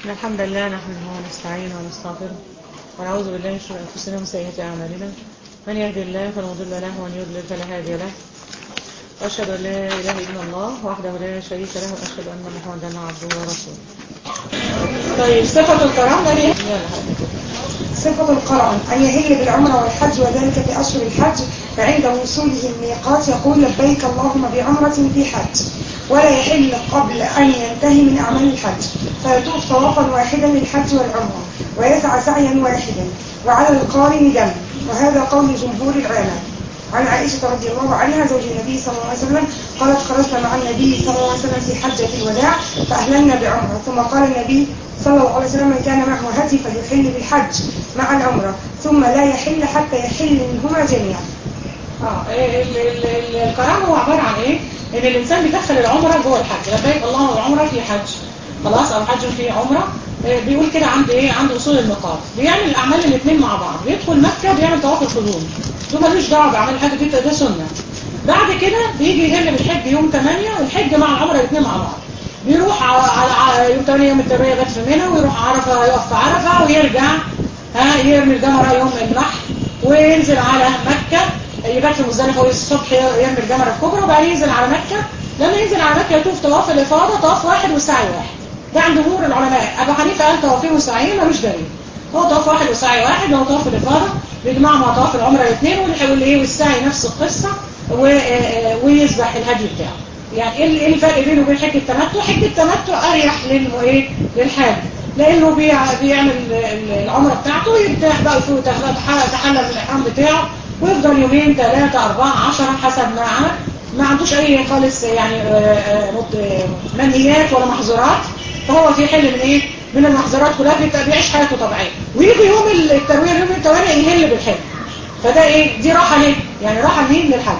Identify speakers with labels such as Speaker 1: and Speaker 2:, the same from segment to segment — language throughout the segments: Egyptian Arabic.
Speaker 1: إن الحمد لله نحمده ونستعينه ونستغفره ونعوذ بالله من شرور أنفسنا ومن سيئات أعمالنا من يهدي الله فلا مضل له ومن يضلل فلا هادي له وأشهد أن لا إله إلا الله وحده لا شريك له وأشهد أن محمدا عبده ورسوله طيب صفة الكرام ده ليه؟
Speaker 2: صفة القران أن يهل بالعمرة والحج وذلك في أشهر الحج فعند وصوله الميقات يقول لبيك اللهم بعمرة في حج ولا يحل قبل أن ينتهي من أعمال الحج فيطوف طوافا واحدا للحج والعمرة ويسعى سعيا واحدا وعلى القارن دم وهذا قول جمهور العلماء عن عائشة رضي الله عنها زوج النبي صلى الله عليه وسلم قالت خرجنا مع النبي صلى الله عليه وسلم في حجة الوداع فأهللنا بعمرة ثم قال النبي صلى الله عليه وسلم من كان معه هدي فليحل بالحج مع العمرة ثم لا يحل حتى يحل منهما جميعا
Speaker 1: اه ال- ال- ال- الكرام هو عبارة عن ايه؟ ان الانسان بيدخل العمرة جوه الحج لبيك اللهم العمرة في حج خلاص او حج في عمرة آه، بيقول كده عند ايه عند وصول الميقات بيعمل الاعمال الاثنين مع بعض بيدخل مكة بيعمل طواف القدوم ده ملوش دعوه باعمال الحج دي ده سنة بعد كده بيجي يهل بالحج يوم 8 والحج مع العمرة الاثنين مع بعض بيروح على على يوم 8 يوم التربية جت في منى ويروح عرفة يقف في عرفة ويرجع ها يرمي الجمرة يوم النحر وينزل على مكة يبات في مزدلفة والصبح يرمي الجمرة الكبرى وبعدين ينزل على مكة لما ينزل على مكة يطوف طواف الإفاضة طواف واحد وسعي واحد ده عند جمهور العلماء أبو حنيفة قال طوافين وسعيين ملوش دليل هو طواف واحد وسعي واحد هو طواف الإفاضة بيجمعوا مع طواف العمرة الاثنين والايه والسعي نفس القصة و- آه، ويذبح الهدي بتاعه يعني ايه ايه الفرق بينه وبين حج التمتع حج التمتع اريح للم ايه للحاج لانه بيع- بيعمل ال- العمره بتاعته يرتاح بقى يفوت يتحلل من الاحرام بتاعه ويفضل يومين ثلاثة أربعة عشرة حسب ما عمل ما عندوش أي خالص يعني آه، آه، مط- آه، منهيات ولا محظورات فهو في حل من إيه؟ من المحظورات كلها بيبقى بيعيش حياته طبيعية ويجي يوم التروية يوم التوانية يهل بالحج فده إيه؟ دي راحة ليه؟ يعني راحة ليه للحج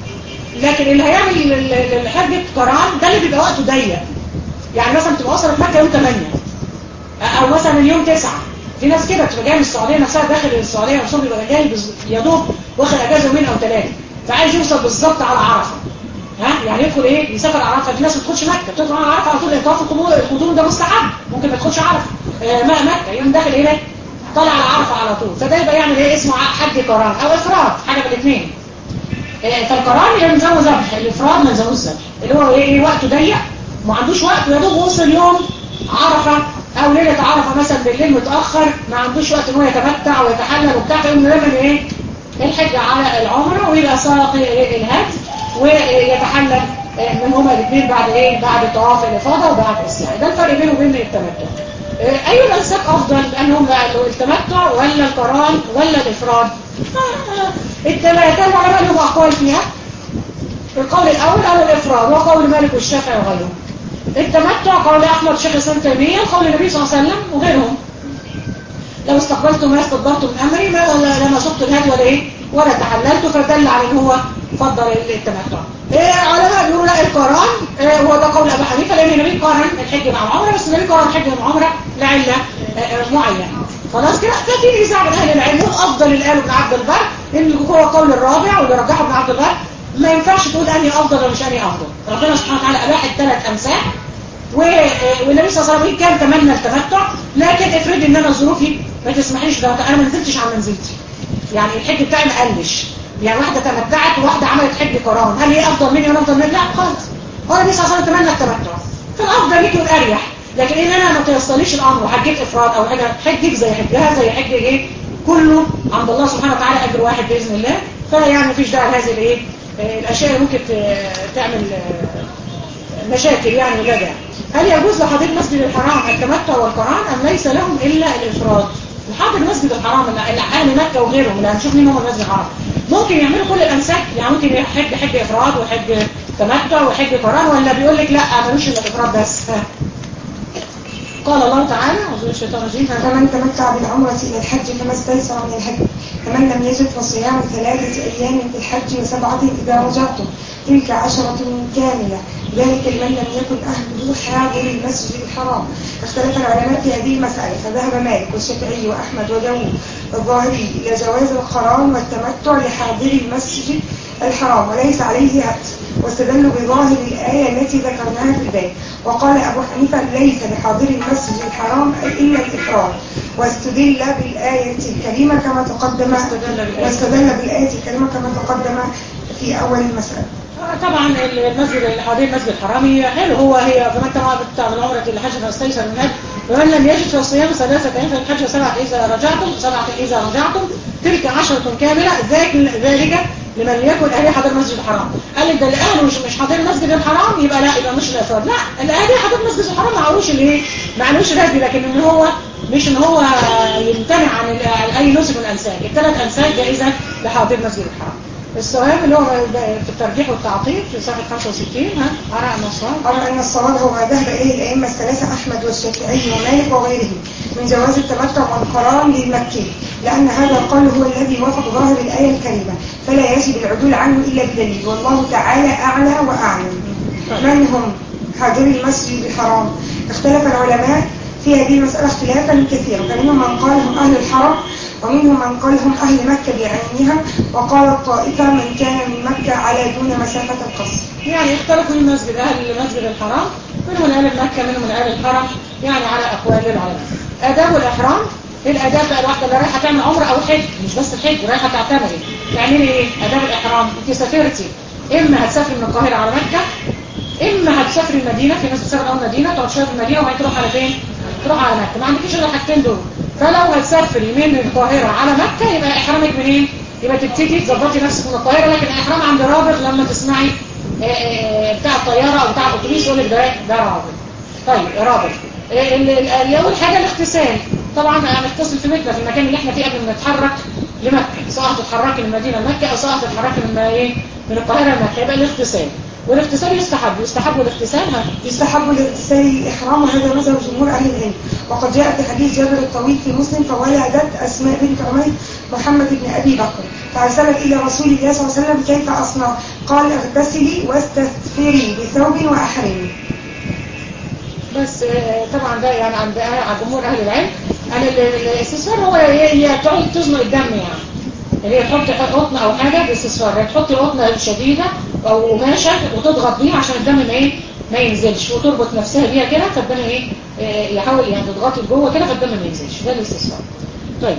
Speaker 1: لكن اللي هيعمل ال- ال- الحج قران ده اللي بيبقى وقته ضيق يعني مثلا تبقى وصلت مكة يوم 8 او مثلا اليوم 9 في ناس كده بتبقى جايه من السعوديه نفسها داخل السعوديه نفسهم بيبقى جاي بز- يا دوب واخد اجازه يومين او ثلاثه فعايز يوصل بالظبط على عرفه ها يعني يدخل ايه يسافر على عرفه في ناس ما تدخلش مكه بتدخل على عرفه على طول لان طواف القدوم القدوم ده مستحب ممكن ما تدخلش عرفه آه ما مكه يوم داخل ايه طالع على عرفه على طول فده يبقى يعمل ايه اسمه حج قران او افراد حاجه من الاثنين آه، فالقران اللي بنزوه ذبح الافراد ما نزوهوش ذبح اللي هو ايه إيه وقته ضيق ما عندوش وقت يا دوب وصل يوم عرفه او ليله عرفه مثلا بالليل متاخر ما عندوش وقت ان هو يتمتع ويتحلل وبتاع فيقوم يعمل ايه الحج على العمره ويبقى ساقي إيه الهدي ويتحلل آه، منهما الاثنين بعد ايه بعد طواف الافاضه وبعد السعي ده الفرق بينه وبين التمتع آه، اي الانساك افضل انهم بقى التمتع ولا القران ولا الافراد آه، الثلاثه العلماء لهم اقوال فيها القول الأول على الإفراد وقول مالك والشافعي وغيرهم التمتع قول أحمد الشيخ الإسلام تيمية وقول النبي صلى الله عليه وسلم وغيرهم لو استقبلت ما استدبرت من أمري ما ولا لما سقت الهدي ولا إيه ولا تحللت فدل على إن هو فضل التمتع إيه علماء بيقولوا لا القران إيه هو ده قول أبو حنيفة لأن النبي قارن الحج مع العمرة بس النبي قارن الحج مع العمرة لعلة آه، آه، معينة خلاص كده ففي نزاع من أهل العلم والأفضل اللي قاله ابن عبد البر اللي هو قول الرابع واللي رجحه ابن عبد البر ما ينفعش تقول أني أفضل ولا مش أني أفضل ربنا سبحانه وتعالى أباح الثلاث أمثال و- والنبي صلى الله عليه وسلم كان تمنى التمتع لكن افرض ان انا ظروفي ما تسمحليش ده انا ما نزلتش عن منزلتي يعني الحج بتاعي ما قلش يعني واحده تمتعت وواحده عملت حج قران هل هي افضل مني ولا افضل مني لا خالص هو النبي صلى الله عليه وسلم تمنى التمتع فالافضل ليك والاريح لكن ان انا ما تيسرليش الامر وحجيت افراد او حاجه حجك زي حجها زي حج ايه كله عند الله سبحانه وتعالى اجر واحد باذن الله فيعني مفيش داعي لهذه الايه آه، الاشياء اللي ممكن ت- تعمل آه، مشاكل يعني ولا داعي هل يجوز لحضير مسجد الحرام التمتع والقران ام ليس لهم الا الافراد الحاضر مسجد الحرام اللي اللي اهل مكه وغيرهم اللي هنشوف مين هم المسجد الحرام ممكن يعملوا كل الانساك يعني ممكن يحج حج افراد وحج تمتع وحج قران ولا بيقول لك لا ملوش الا الافراد بس قال الله تعالى اعوذ بالله من الشيطان الرجيم
Speaker 2: فمن تمتع بالعمرة إلى الحج فما استيسر من الهدي فمن لم يجد فصيام ثلاثة أيام في الحج وسبعة إذا رجعتم تلك عشرة كاملة ذلك لمن لم يكن أهله حاضر المسجد الحرام اختلف العلماء في هذه المسألة فذهب مالك والشافعي وأحمد وداود الظاهري إلى جواز القران والتمتع لحاضر المسجد الحرام وليس عليه هدي واستدلوا بظاهر الآية التي ذكرناها في الباب وقال أبو حنيفة ليس لحاضر المسجد الحرام الحرام إلا الإحرام واستدل بالآية الكريمة كما تقدم
Speaker 1: واستدل بالآية.
Speaker 2: واستدل بالآية الكريمة كما تقدم في أول المسألة
Speaker 1: آه، طبعا المسجد الحريم المسجد الحرامي حلو هو هي كمان طبعا بتاع العمرة الحج فاستيسر من الحج ومن لم يجد فصيام ثلاثة أيام في الحج وسبعة إذا رجعتم سبعة إذا رجعتم تلك عشرة كاملة ذلك ذلك لمن يكن أهلي حضر المسجد الحرام قال لك ده اللي أهله مش مش حاضر المسجد الحرام يبقى لا يبقى مش الإفراد لا الأهلي حضر المسجد الحرام معلوش الايه معلوش رجل لكن إن هو مش إن هو يمتنع عن ال- عن أي نسك من الأنساك الثلاث أنساك جائزة لحاضر المسجد الحرام السؤال اللي هو في الترجيح والتعطيل في صفحة 65 ها أرى النصارى
Speaker 2: أمر أن الصواب هو ما ذهب إليه الأئمة الثلاثة أحمد والشافعي ومالك وغيرهم من جواز التمتع والقران للمكي لأن هذا القول هو الذي وافق ظاهر الآية الكريمة فلا يجب العدول عنه إلا بدليل والله تعالى أعلى وأعلم من هم حاضري المسجد الحرام اختلف العلماء في هذه المسألة اختلافا كثيرا فمنهم من قال هم أهل الحرم ومنهم من قال هم أهل مكة بعينها وقال الطائفة من كان من مكة على دون مسافة القصر
Speaker 1: يعني اختلفوا المسجد أهل المسجد الحرام منهم من أهل مكة منهم من أهل الحرم يعني على أقوال للعلماء آداب الإحرام ايه الآداب بقى الواحدة اللي رايحة تعمل عمرة أو حج مش بس الحج رايحة تعتمري تعملي ايه آداب الإحرام انت سافرتي إما هتسافري من القاهرة على مكة إما هتسافري المدينة في ناس بتسافر أول مدينة تقعد شوية في المدينة وبعدين تروح على فين؟ تروح على مكة ما عندكيش إلا الحاجتين دول فلو هتسافري من القاهرة على مكة يبقى إحرامك منين؟ يبقى تبتدي تظبطي نفسك من القاهرة لكن الإحرام عند رابط لما تسمعي آه، آه، بتاع الطيارة أو بتاع الأتوبيس يقول لك ده ده رابط طيب رابط آه، ال- ال- أول حاجة الاغتسال طبعا هنغتسل في بيتنا في المكان اللي احنا فيه قبل ما نتحرك لمكة سواء هتتحركي من المدينة لمكة أو سواء هتتحركي من ايه من القاهرة لمكة يبقى الاغتسال والاغتسال يستحب يستحب الاغتسال ها
Speaker 2: يستحب لاغتسال الإحرام وهذا مذهب جمهور أهل العلم وقد جاء في حديث جابر الطويل في مسلم فولدت أسماء بنت عمير محمد بن أبي بكر فأرسلت إلى رسول الله صلى الله عليه وسلم كيف أصنع قال اغتسلي واستثفري بثوب وأحرمي
Speaker 1: بس آه، طبعا ده يعني عند عند جمهور اهل العلم يعني ال- ال- الاستثمار هو هي هي تقعد تزنق الدم يعني اللي هي تحط قطن او حاجه باستثمار يعني تحطي قطنه شديده او قماشه وتضغط بيها عشان الدم ما ايه ما ينزلش وتربط نفسها بيها كده فالدم ايه آه، يحاول يعني تضغطي لجوه كده فالدم ما ينزلش ده الاستثمار طيب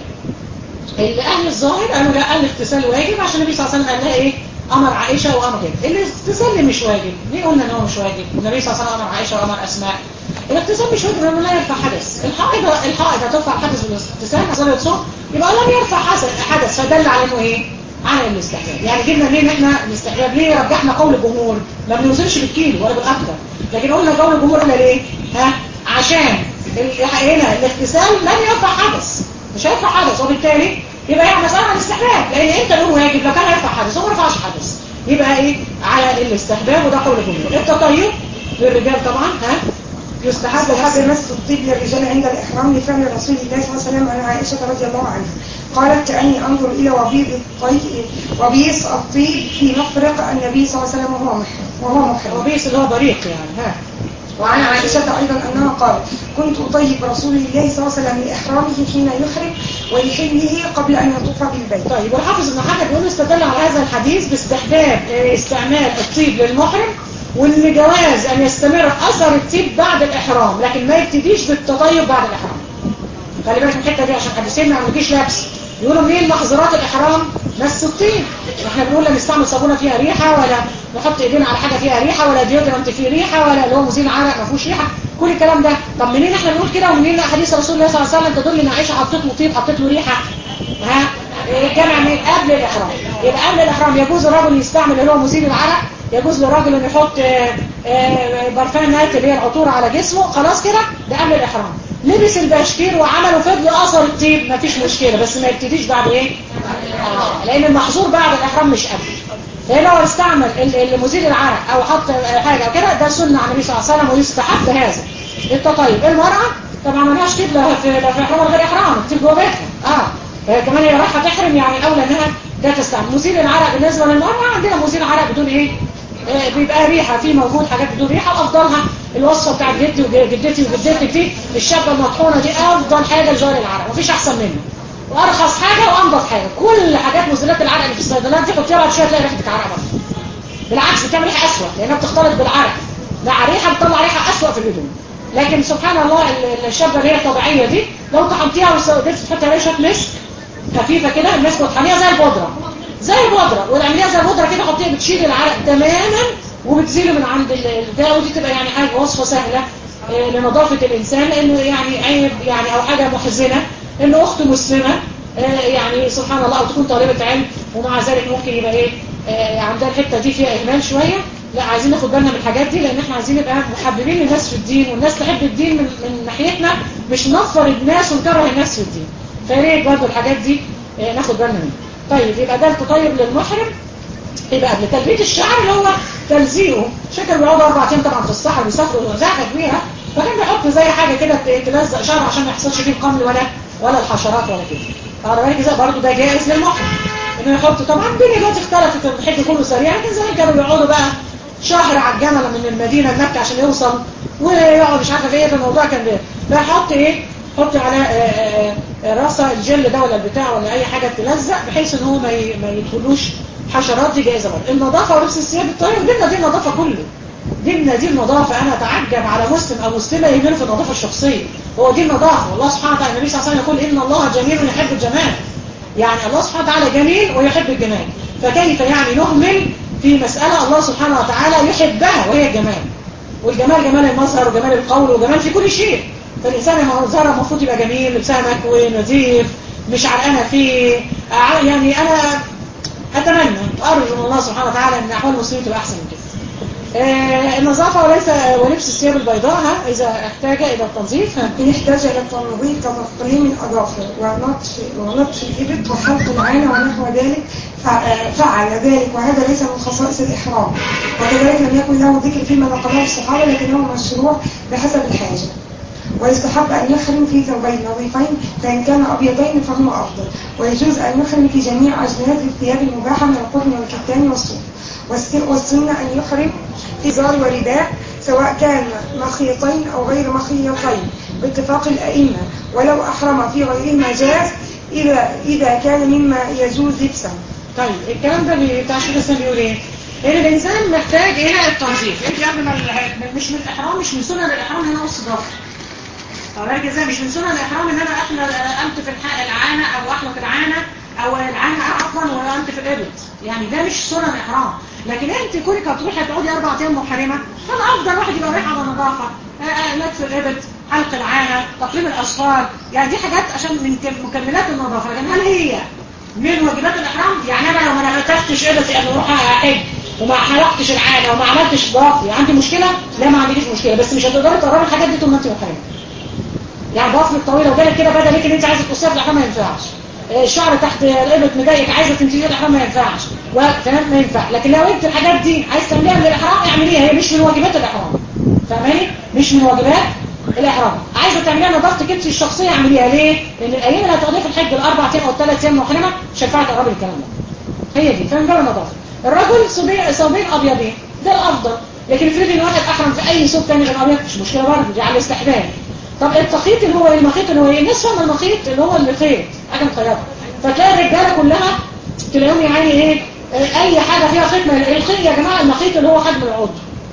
Speaker 1: اللي اهل الظاهر قالوا لا الاغتسال واجب عشان النبي صلى الله عليه وسلم قال لها ايه امر عائشه وامر كده الاغتسال اللي مش واجب ليه قلنا ان هو مش واجب النبي صلى الله عليه وسلم امر عائشه وامر اسماء الاغتسال مش واجب لانه لا يرفع حدث الحائض الحائض هترفع حدث بالاغتسال صلاه صوم يبقى لم يرفع حدث حدث فدل على انه ايه على الاستحباب يعني جبنا ليه ان احنا الاستحباب ليه رجحنا قول الجمهور ما بنوزنش بالكيلو ولا بالاكثر لكن قلنا قول الجمهور قلنا ليه ها عشان ال- هنا الاغتسال لن يرفع حدث مش هيرفع حدث وبالتالي يبقى هي مسألة عن الاستحباب لان انت نقول واجب لو كان هيرفع حدث هو ما رفعش حدث يبقى ايه على الاستحباب وده قول الجمهور التطيب للرجال طبعا ها يستحب
Speaker 2: يستحب
Speaker 1: الحسن
Speaker 2: مس الطيب للرجال عند الإحرام لفعل رسول الله صلى الله عليه وسلم عن عائشة رضي الله عنها قالت كأني أنظر إلى وبيض الطيب وبيص الطيب في مفرق النبي صلى الله عليه وسلم وهو محرم وهو محرم
Speaker 1: وبيس اللي هو بريق يعني ها
Speaker 2: وعن عائشة أيضا أنها قالت كنت أطيب رسول الله صلى الله عليه وسلم لإحرامه حين يحرم ولحله قبل أن يطوف بالبيت
Speaker 1: طيب والحافظ ابن حجر بيقول استدل على هذا الحديث باستحباب آه، استعمال الطيب للمحرم وان جواز ان يستمر اثر الطيب بعد الاحرام لكن ما يبتديش بالتطيب بعد الاحرام خلي بالك من الحته دي عشان حديثين ما عندكيش لبس يقولوا منين محظورات الاحرام مس الطين احنا بنقول لا نستعمل صابونه فيها ريحه ولا نحط ايدينا على حاجه فيها ريحه ولا ديودرنت فيه ريحه ولا اللي هو مزيل عرق ما فيهوش ريحه كل الكلام ده طب منين احنا بنقول كده ومنين احاديث رسول الله صلى الله عليه وسلم تدل ان عائشه حطت له طيب حطت له ريحه ها الجمع من قبل الإحرام يبقى قبل الإحرام يجوز الرجل يستعمل اللي هو مزيل العرق يجوز للراجل انه يحط آه، آه، برفانات اللي هي العطور على جسمه خلاص كده ده قبل الإحرام لبس البشكير وعمله فضل أثر الطيب مفيش مشكلة بس ما يبتديش بعد ايه آه، لأن المحظور بعد الإحرام مش قبل لأن لو استعمل ال- المزيل العرق أو حط حاجة أو كده ده سنة عن النبي صلى الله عليه وسلم ويستحب هذا التطيب المرأة طبعا ما لهاش طيب لا في لا في إحرام ولا غير إحرام الطيب جوه بيتها اه هي كمان هي رايحة تحرم يعني الأولى إنها ده تستعمل مزيل العرق بالنسبة للمرأة عندنا مزيل عرق بدون إيه آه، بيبقى ريحة في موجود حاجات بدون ريحة وأفضلها الوصفة بتاعت جدي وجدتي وجدتك دي الشابة المطحونة دي أفضل حاجة لزوال العرق مفيش أحسن منه وأرخص حاجة وأنضف حاجة كل حاجات مزيلات العرق اللي في الصيدليات دي حطيها بعد شوية تلاقي ريحة عرق برضه بالعكس بتعمل ريحة أسوأ لأنها بتختلط بالعرق ده ريحة بتطلع ريحة أسوأ في الهدوم لكن سبحان الله ال- الشابه اللي هي الطبيعيه دي لو تحطيها وقدرت تحط عليها شويه مسك خفيفه كده المسك وتحميها زي البودره زي البودره وتعمليها زي البودره كده حطيها بتشيل العرق تماما وبتزيله من عند ال- البتاع ودي تبقى يعني حاجه وصفه سهله آه، لنظافه الانسان لانه يعني عيب يعني او حاجه محزنه ان اخت مسلمه آه، يعني سبحان الله او تكون طالبه علم ومع ذلك ممكن يبقى ايه آه، عندها الحته دي فيها اهمال شويه لا عايزين ناخد بالنا من الحاجات دي لان احنا عايزين نبقى محببين الناس في الدين والناس تحب الدين من, من ناحيتنا مش ننفر الناس ونكره الناس في الدين فيا ريت برضه الحاجات دي آه، ناخد بالنا منها طيب يبقى ده التطيب للمحرم يبقى قبل تلبية الشعر اللي هو تلزيقه شكل بيقعدوا اربع ايام طبعا في الصحراء بيسافروا زحمه كبيره فكان بيحط زي حاجه كده ت- تلزق شعره عشان ما يحصلش فيه القمل ولا ولا الحشرات ولا كده فعلى بالك ازاي برضه ده جائز للمحرم انه يحط طبعا الدنيا دلوقتي اختلفت الحج كله سريع لكن زمان كانوا بيقعدوا بقى شهر على الجمل من المدينه لمكه عشان يوصل ويقعد مش عارفه ايه فالموضوع كان بيه فيحط ايه حط على آه، آه، آه، راسه الجل ده ولا البتاع ولا اي حاجه تلزق بحيث ان هو ما ي- ما يدخلوش حشرات دي جايزه برضه النظافه ولبس الثياب الطاهر ديننا دي النظافه كله ديننا دي النظافه انا اتعجب على مسلم او مسلمه يهمله في النظافه الشخصيه هو دي النظافه والله سبحانه وتعالى النبي صلى الله عليه وسلم يقول ان الله جميل يحب الجمال يعني الله سبحانه وتعالى جميل ويحب الجمال فكيف يعني نهمل في مسألة الله سبحانه وتعالى يحبها وهي الجمال والجمال جمال المظهر وجمال القول وجمال في كل شيء فالإنسان لما ظهر المفروض يبقى جميل لبسها مكوي نظيف مش عرقانة فيه ع- يعني أنا أتمنى وأرجو من الله سبحانه وتعالى أن أحوال المسلمين تبقى أحسن من كده آه، النظافة وليس ولبس الثياب البيضاء ها، إذا احتاج إلى التنظيف ها.
Speaker 2: إن احتاج إلى التنظيف كتقليم الأظافر ونطف ونطف الإبط وحلق العانة ونحو ذلك فع- فعل ذلك وهذا ليس من خصائص الإحرام وكذلك لم يكن له ذكر فيما نقله الصحابة لكنه مشروع بحسب الحاجة ويستحب أن يحرم في ثوبين نظيفين فإن كان أبيضين فهما أفضل ويجوز أن يحرم في جميع أجناس الثياب المباحة من القطن والكتان والصوف والس- والسنة أن يحرم في زار ورداء سواء كان مخيطين أو غير مخيطين باتفاق الأئمة ولو أحرم في غيرهما جاز إذا, إذا كان مما يجوز لبسه
Speaker 1: طيب الكلام ده بي- بتاع الشيخ الاسلام بيقول ايه؟ ان الانسان محتاج الى التنظيف انت قبل ما ال- مش من الاحرام مش من سنن الاحرام هنا قص ضفر طبعا ازاي مش من سنن الاحرام ان انا احلى انتف الح- العانه او احلق العانه او العانه عفوا وانتف الابط يعني ده مش سنن احرام لكن انت كونك هتروحي تقعدي اربع ايام محرمه فالافضل واحد يبقى رايح على نظافه آه، آه، لبس الابط حلق العانه تقليم الاصفار يعني دي حاجات عشان من كم- مكملات النظافه لكن هل هي من واجبات الإحرام يعني أنا لو ما نفتفتش إيدتي قبل ما أروح أحج وما حلقتش العانة وما عملتش ضافري عندي مشكلة؟ لا ما عنديش مشكلة بس مش هتقدري تقربي الحاجات دي طول ما أنت محرمة يعني ضفرك طويلة وجالك كده بدل ليك إن أنت عايزة تقصيها في الإحرام ما ينفعش آه، الشعر تحت الإبط مضايقك عايزة تنتهي الإحرام ما ينفعش وفاهم ما ينفع لكن لو أنت الحاجات دي عايز تعمليها من الإحرام اعمليها هي مش من واجبات الإحرام فاهماني؟ مش من واجبات الإحرام عايزة تعمليها نظافتك انت الشخصية اعمليها ليه؟ لأن الأيام اللي هتقضيها في الحج الأربع أيام أو الثلاث أيام محرمة مش هينفع تقربي الكلام ده هي دي فاهم بقى النظافة الرجل صبي- ثوبين أبيضين ده الأفضل لكن افرضي ان واحد أحرم في أي ثوب تاني غير أبيض مش مشكلة برضه دي على الاستحباب طب التخيط اللي هو إيه؟ المخيط اللي هو ايه؟ الناس فاهمة المخيط اللي هو الخيط حاجة مخيطة فتلاقي الرجالة كلها تلاقيهم يعني ايه آه، أي حاجة فيها خيط ما الخيط يا جماعة المخيط اللي هو حجم العضو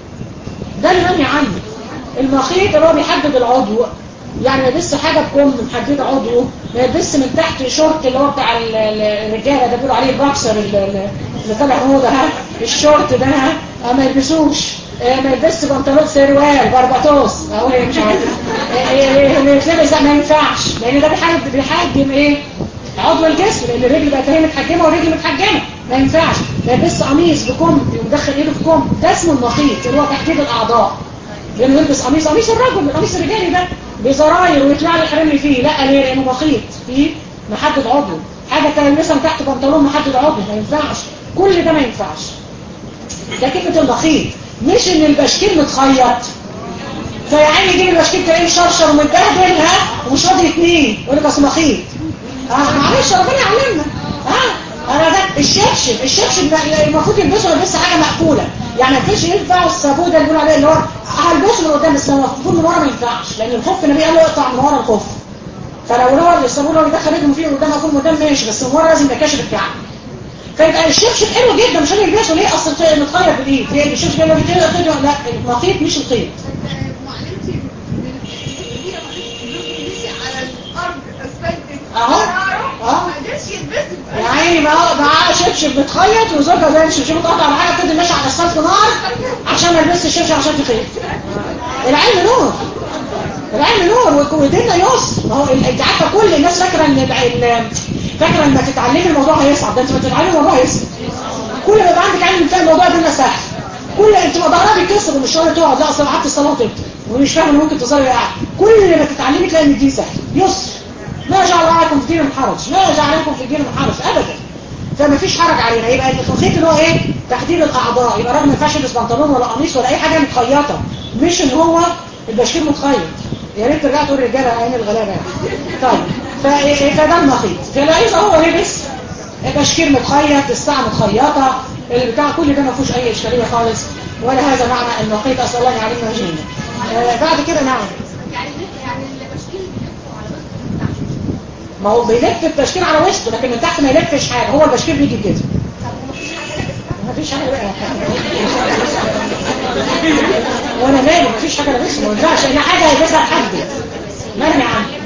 Speaker 1: ده اللي منهي عنه المخيط اللي هو بيحدد العضو يعني ما يلبس حاجة بكم محددة عضو ما يلبس من تحت شورت اللي هو بتاع ال- ال- الرجالة ده بيقولوا عليه البوكسر ال- ال- اللي طالع موضة ها الشورت ده ها آه، ما يلبسوش آه، ما يلبس بنطلون سروال بربطوس اهو هي مش عارف آه، آه، اللي يتلبس ده ما ينفعش لان ده بيحجم بيحجم ايه عضو الجسم لان الرجل بقت هي متحجمه والرجل متحجمه ما ينفعش ما يلبس قميص بكم ومدخل ايده في كم ده اسمه المخيط اللي هو تحديد الاعضاء لانه يلبس قميص قميص الرجل القميص الرجالي ده بزراير ويطلع لي الحرم فيه لا ليه لانه مخيط فيه محدد عضو حاجه تلبسها من تحت بنطلون محدد عضو ما ينفعش كل ده ما ينفعش ده كلمه المخيط مش ان البشكير متخيط فيا عيني يجيب البشكير تلاقيه مشرشر ومتبهدل ها ومش راضي يتنين يقول لك اصل مخيط اه معلش ربنا يعلمنا ها انا ده الشبشب الشبشب ده المفروض يلبسه يلبس حاجه مقفوله يعني ما ينفعش ينفع الصابون ده اللي بيقولوا عليه اللي هو هلبسه من قدام بس المفروض من ورا ما ينفعش لان الخف النبي قال له اقطع من ورا الخف فلو هو الصابون لو يدخل رجله فيه من قدام المفروض من قدام ماشي بس من ورا لازم يبقى كاشف الكعب فيبقى الشبشب حلو جدا مش هنلبسه ليه اصل متخيط بالايد هي الشبشب اللي بيتقطع لا المخيط مش الخيط
Speaker 3: معلمتي من
Speaker 1: بتخيط وزوجها زي الشبشب متقطع على حاجه بتدي ماشي على الاسفلت نار عشان ما يلبسش الشبشب عشان تخيط العلم نور العلم نور وديننا يسر ما هو انت عارفه كل الناس فاكره ان فاكره لما تتعلمي الموضوع هيصعب ده انت ما تتعلمي الموضوع هيصعب كل ما يبقى عندك علم فاهم الموضوع ده سهل كل انت ما ضهرها بيتكسر ومش راضيه تقعد لا اصل قعدت الصلاه وتبت ومش فاهم ان ممكن تصلي قاعد كل ما تتعلمي تلاقي ان الدين سهل يسر ما جعل عليكم في الدين من حرج ما جعل عليكم في الدين من حرج ابدا فما فيش حرج علينا يبقى الخيط اللي هو ايه تحديد الاعضاء يبقى راجل ما ينفعش يلبس بنطلون ولا قميص ولا اي حاجه متخيطه مش ان هو البشكير متخيط يا ريت ترجع تقول رجاله عين الغلابه يعني طيب فده المخيط فلا اذا هو لبس بشكير متخيط الساعه متخيطه البتاع كل ده ما فيهوش اي اشكاليه خالص ولا هذا معنى المخيط اسال الله يعلمنا وجهنا آه بعد كده نعم
Speaker 3: يعني يعني البشكير بيلفوا على وسط
Speaker 1: ما هو بيلف البشكير على وسطه لكن من تحت ما يلفش حاجه هو البشكير بيجي كده ما فيش حاجه بقى وانا مالي ما فيش حاجه لابسها ما ينفعش انا حاجه هيلبسها لحد مرمي عني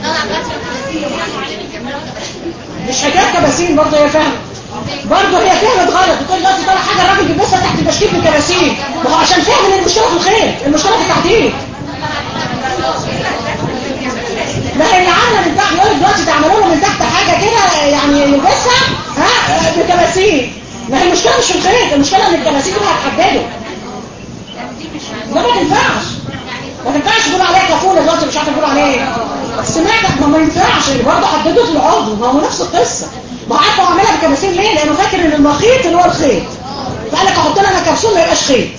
Speaker 1: مش حكايه كباسين برضه هي فاهمه برضه هي فهمت غلط بتقول دلوقتي طالع حاجه الراجل بيلبسها تحت البشكير بالكباسين ما هو عشان فاهم ان المشكله في الخير المشكله في التعديل ما هي اللي عامله من تحت يقول دلوقتي تعملوا له من تحت حاجه كده يعني يلبسها ها بالكباسين ما هي المشكله مش في الخير المشكله ان الكباسين دي هتحدده لا ما تنفعش ما تنفعش تقول عليها كفوله دلوقتي مش عارفه تقول عليه ايه سمعت ما ما ينفعش برضه حددته في العضو ما هو نفس القصه ما عارفه هو عاملها بالكباسين ليه لانه فاكر ان المخيط اللي هو الخيط فقال لك احط لها انا كبسول ما يبقاش خيط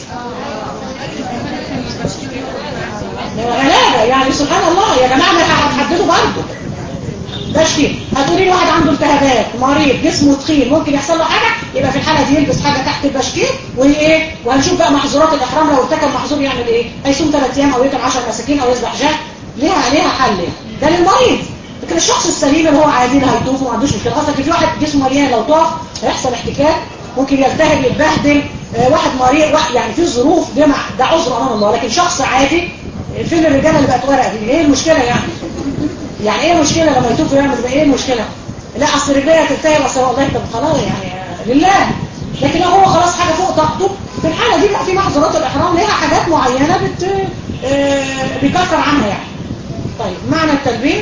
Speaker 1: غلابه يعني سبحان الله يا جماعه ما هتحددوا برضه ده شيء هتقولي لي واحد عنده التهابات مريض جسمه تخين ممكن يحصل له حاجه يبقى في الحاله دي يلبس حاجه تحت البشكير وايه وهنشوف بقى محظورات الاحرام لو ارتكب محظور يعمل ايه هيصوم 3 ايام او يطعم 10 مساكين او يذبح جاه ليها ليها حل ده للمريض لكن الشخص السليم اللي هو عادي اللي هيطوف وما عندوش مشكله اصلا في واحد جسمه مليان لو طاف هيحصل احتكاك ممكن يلتهب يتبهدل آه واحد مريض واحد يعني في ظروف ده ده عذر امام الله لكن شخص عادي فين الرجاله اللي بقت ورقه دي ايه المشكله يعني يعني ايه المشكله لما يطوف ويعمل ايه المشكله لا اصل رجليه تلتهب اصل والله طب خلاص يعني لله لكن لو هو خلاص حاجه فوق طاقته في الحاله دي بقى في محظورات الاحرام ليها حاجات معينه بت آه بيكفر عنها يعني طيب معنى التلبيه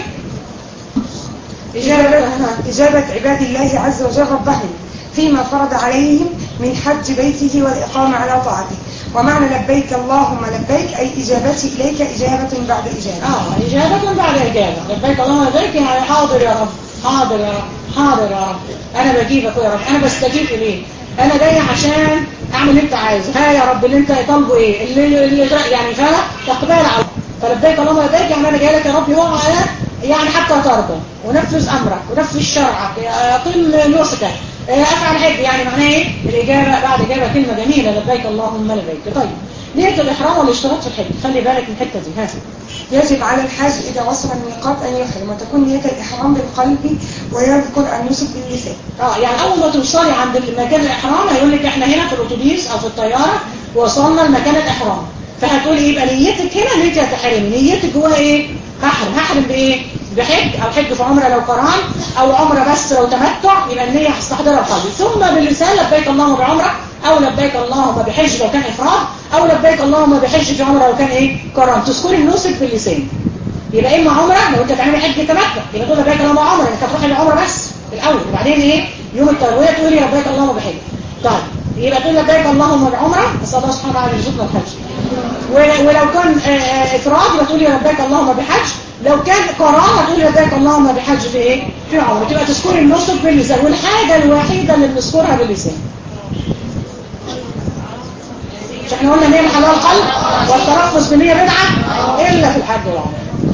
Speaker 2: إجابة, إجابة عباد الله عز وجل ربهم فيما فرض عليهم من حج بيته والإقامة على طاعته ومعنى لبيك اللهم لبيك أي إجابتي إليك إجابة بعد إجابة
Speaker 1: اه إجابة بعد إجابة لبيك اللهم لبيك يعني حاضر يا رب حاضر يا رب حاضر يا رب أنا بجيبك يا رب أنا بستجيب إليك أنا جاي عشان أعمل اللي أنت عايزه ها يا رب اللي أنت طالبه إيه اللي, اللي يعني فاهم تقبل على فلبيك اللهم لبيك يعني أنا جاي لك يا رب هو يعني حتى ترضى ونفذ أمرك ونفذ شرعك أقيم نوسكك أفعل حج يعني معناه إيه الإجابة بعد إجابة كلمة جميلة لبيك اللهم لبيك طيب نية الإحرام والاشتراط في الحج خلي بالك من الحتة دي هاتي
Speaker 2: يجب على الحاج إذا وصل الميقات أن يحرم وتكون نية الإحرام بالقلب ويذكر النسك باللسان
Speaker 1: اه يعني أول ما توصلي عند مكان الإحرام هيقول لك إحنا هنا في الأتوبيس أو في الطيارة وصلنا لمكان الإحرام فهتقولي يبقى نيتك هنا نيتك هتحرمي نيتك جواها إيه؟ هحرم هحرم بإيه؟ بحج أو حج في عمرة لو قران أو عمرة بس لو تمتع يبقى النية هستحضرها قلبي ثم باللسان لبيك اللهم بعمرة أو لبيك اللهم بحج لو كان إفراد أو لبيك اللهم بحج في عمرة لو كان إيه قران تذكري النسك باللسان يبقى إما عمرة لو أنت تعملي حج تمتع يبقى تقول لبيك اللهم عمرة أنت هتروحي العمرة بس الأول وبعدين إيه يوم التروية تقولي لبيك اللهم بحج طيب يبقى تقول لبيك اللهم بعمرة بس الله سبحانه وتعالى يرزقنا الحج ولو كان إفراد يبقى تقولي لبيك اللهم بحج لو كان قرار هتقول لبيك اللهم بحج في ايه في عمره تبقى تذكري النسك باللسان والحاجه الوحيده اللي بنذكرها باللسان مش احنا قلنا نيه محلها القلب والترفس بنيه بدعه الا في الحج والعمره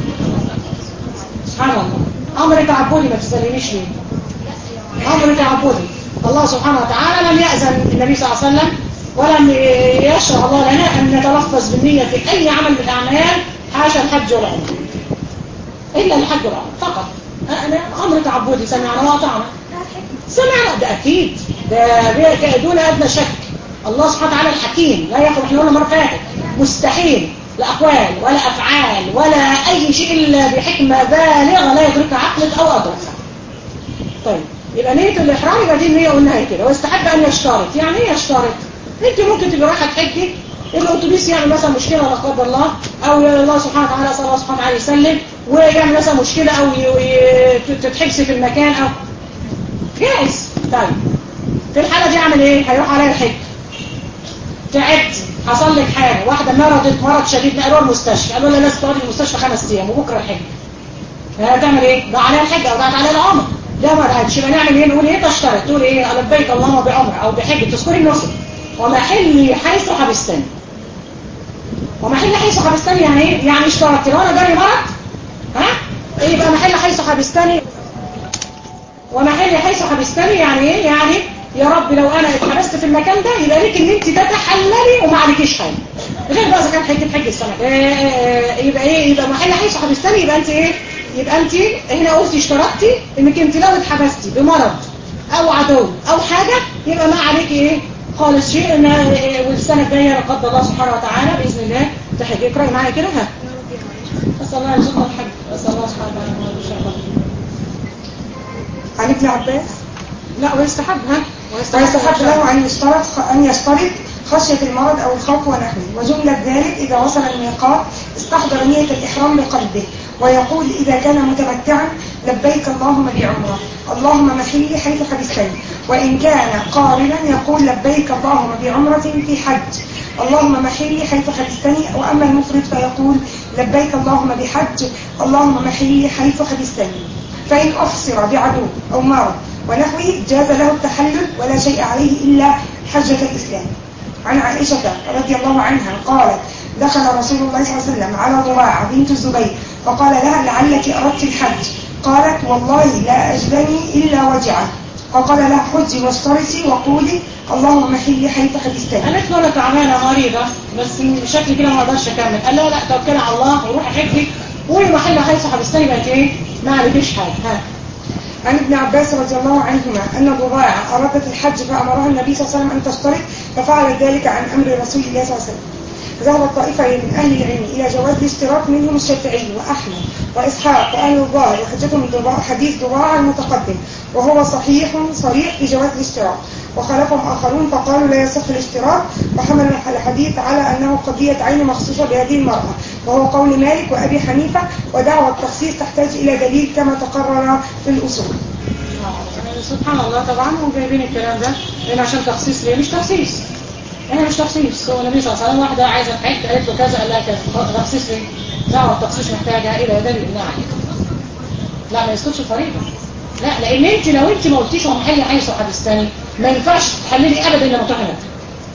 Speaker 1: سبحان الله امر تعبدي ما تسالنيش ليه امر تعبدي الله سبحانه وتعالى لم يأذن النبي صلى الله عليه وسلم ولم يشرع الله لنا ان نتلفظ بالنيه في اي عمل من الاعمال حاشا الحج والعمره إلا الحج والعمر فقط أنا أمر تعبدي سمعنا وأطعنا سمعنا ده أكيد ده دون أدنى شك الله سبحانه وتعالى الحكيم لا يخرج احنا قلنا مرة فاتت مستحيل لا أقوال ولا أفعال ولا أي شيء إلا بحكمة بالغة لا يدركها عقلك أو أدركها طيب يبقى نية الإحرام يبقى دي النية قلنا هي كده ويستحب أن يشترط يعني ايه يشترط انت ممكن تبقى رايحة تحجي الأتوبيس يعمل مثلا مشكلة لا قدر الله أو الله سبحانه وتعالى صلى الله سبحانه وتعالى يسلم ويعمل مثلا مشكلة أو تتحبسي في المكان أو جائز طيب في الحالة دي عمل ايه هيروح عليها الحج تعبت حصل لك حاجة واحدة مرضت مرض شديد نقلوها المستشفى قالوا لها لازم تقعدي في المستشفى خمس ايام وبكره الحج هتعمل ايه ضاع عليها الحج او ضاعت عليها العمر ده ما رأيتش يبقى نعمل ايه نقول ايه تشترط تقول ايه لبيك اللهم بعمر او بحج تذكري النسك ومحلي حيث حبستني ومحل حيث حبستني يعني ايه يعني اشترطت لو انا جالي مرض ها ايه يبقى محل حيث حبستني ومحل حيث حبستني يعني ايه يعني يا رب لو انا اتحبست في المكان ده يبقى ليك ان انت تتحللي وما عليكيش حاجه غير بقى اذا كان حج حج السنه إيه إيه يبقى ايه يبقى محل حيث حبستني يبقى انت ايه يبقى انت هنا قلتي اشترطتي انك انت لو اتحبستي بمرض او عدو او حاجه يبقى ما عليكي ايه خالص شيء ان والسنه الجايه لا قدر الله سبحانه وتعالى باذن الله تحج اقراي معايا كده ها اسال الله يرزقنا الحج اسال الله سبحانه وتعالى ان شاء الله
Speaker 2: عن ابن عباس
Speaker 1: لا ويستحب ها
Speaker 2: ويستحب له أن يشترط أن يشترط خشية المرض أو الخوف ونحوه وجملة ذلك إذا وصل الميقات استحضر نية الإحرام بقلبه ويقول إذا كان متمتعا لبيك اللهم بعمرة اللهم محلي حيث حبستني وإن كان قارنا يقول لبيك اللهم بعمرة في حج اللهم محلي حيث حبستني وأما المفرد فيقول لبيك اللهم بحج اللهم محلي حيث حبستني فإن أحصر بعدو أو مرض ونحوه جاز له التحلل ولا شيء عليه إلا حجة الإسلام عن عائشة رضي الله عنها قالت دخل رسول الله صلى الله عليه وسلم على ضراعة بنت الزبير فقال لها لعلك أردت الحج قالت والله لا أجدني إلا وجعا فقال لها حجي واشترطي وقولي اللهم محلي حيث حبستني
Speaker 1: قالت له انا تعبانه مريضه بس شكلي كده ما اقدرش اكمل قال لها لا توكلي على الله وروحي حجي قولي محل حيث حبستني بقت ايه ما عليكيش حاجه ها
Speaker 2: عن ابن عباس رضي الله عنهما أن ضباعة أرادت الحج فأمرها النبي صلى الله عليه وسلم أن تشترط ففعلت ذلك عن أمر رسول الله صلى الله عليه وسلم ذهب الطائفة من أهل العلم إلى جواز الاشتراك منهم الشافعي وأحمد وإسحاق وأهل الظاهر وحجتهم حديث ضباعة المتقدم وهو صحيح صريح في جواز الاشتراك وخالفهم آخرون فقالوا لا يصح الاشتراك وحملوا الحديث على أنه قضية عين مخصوصة بهذه المرأة وهو قول مالك وأبي حنيفة ودعوى التخصيص تحتاج إلى دليل كما تقرر في الأصول
Speaker 1: سبحان الله طبعا هم جايبين الكلام ده لان عشان تخصيص ليه مش تخصيص احنا مش تخصيص هو النبي صلى الله عليه وسلم واحده عايزه تحج قالت له كذا قال لها كذا تخصيص ليه دعوه التخصيص محتاجه الى دليل اقناعي لا ما يسكتش الفريضه لا لان انت لو انت ما قلتيش هو محل حيث حدثتني ما ينفعش تحللي ابدا لما تروحي مكه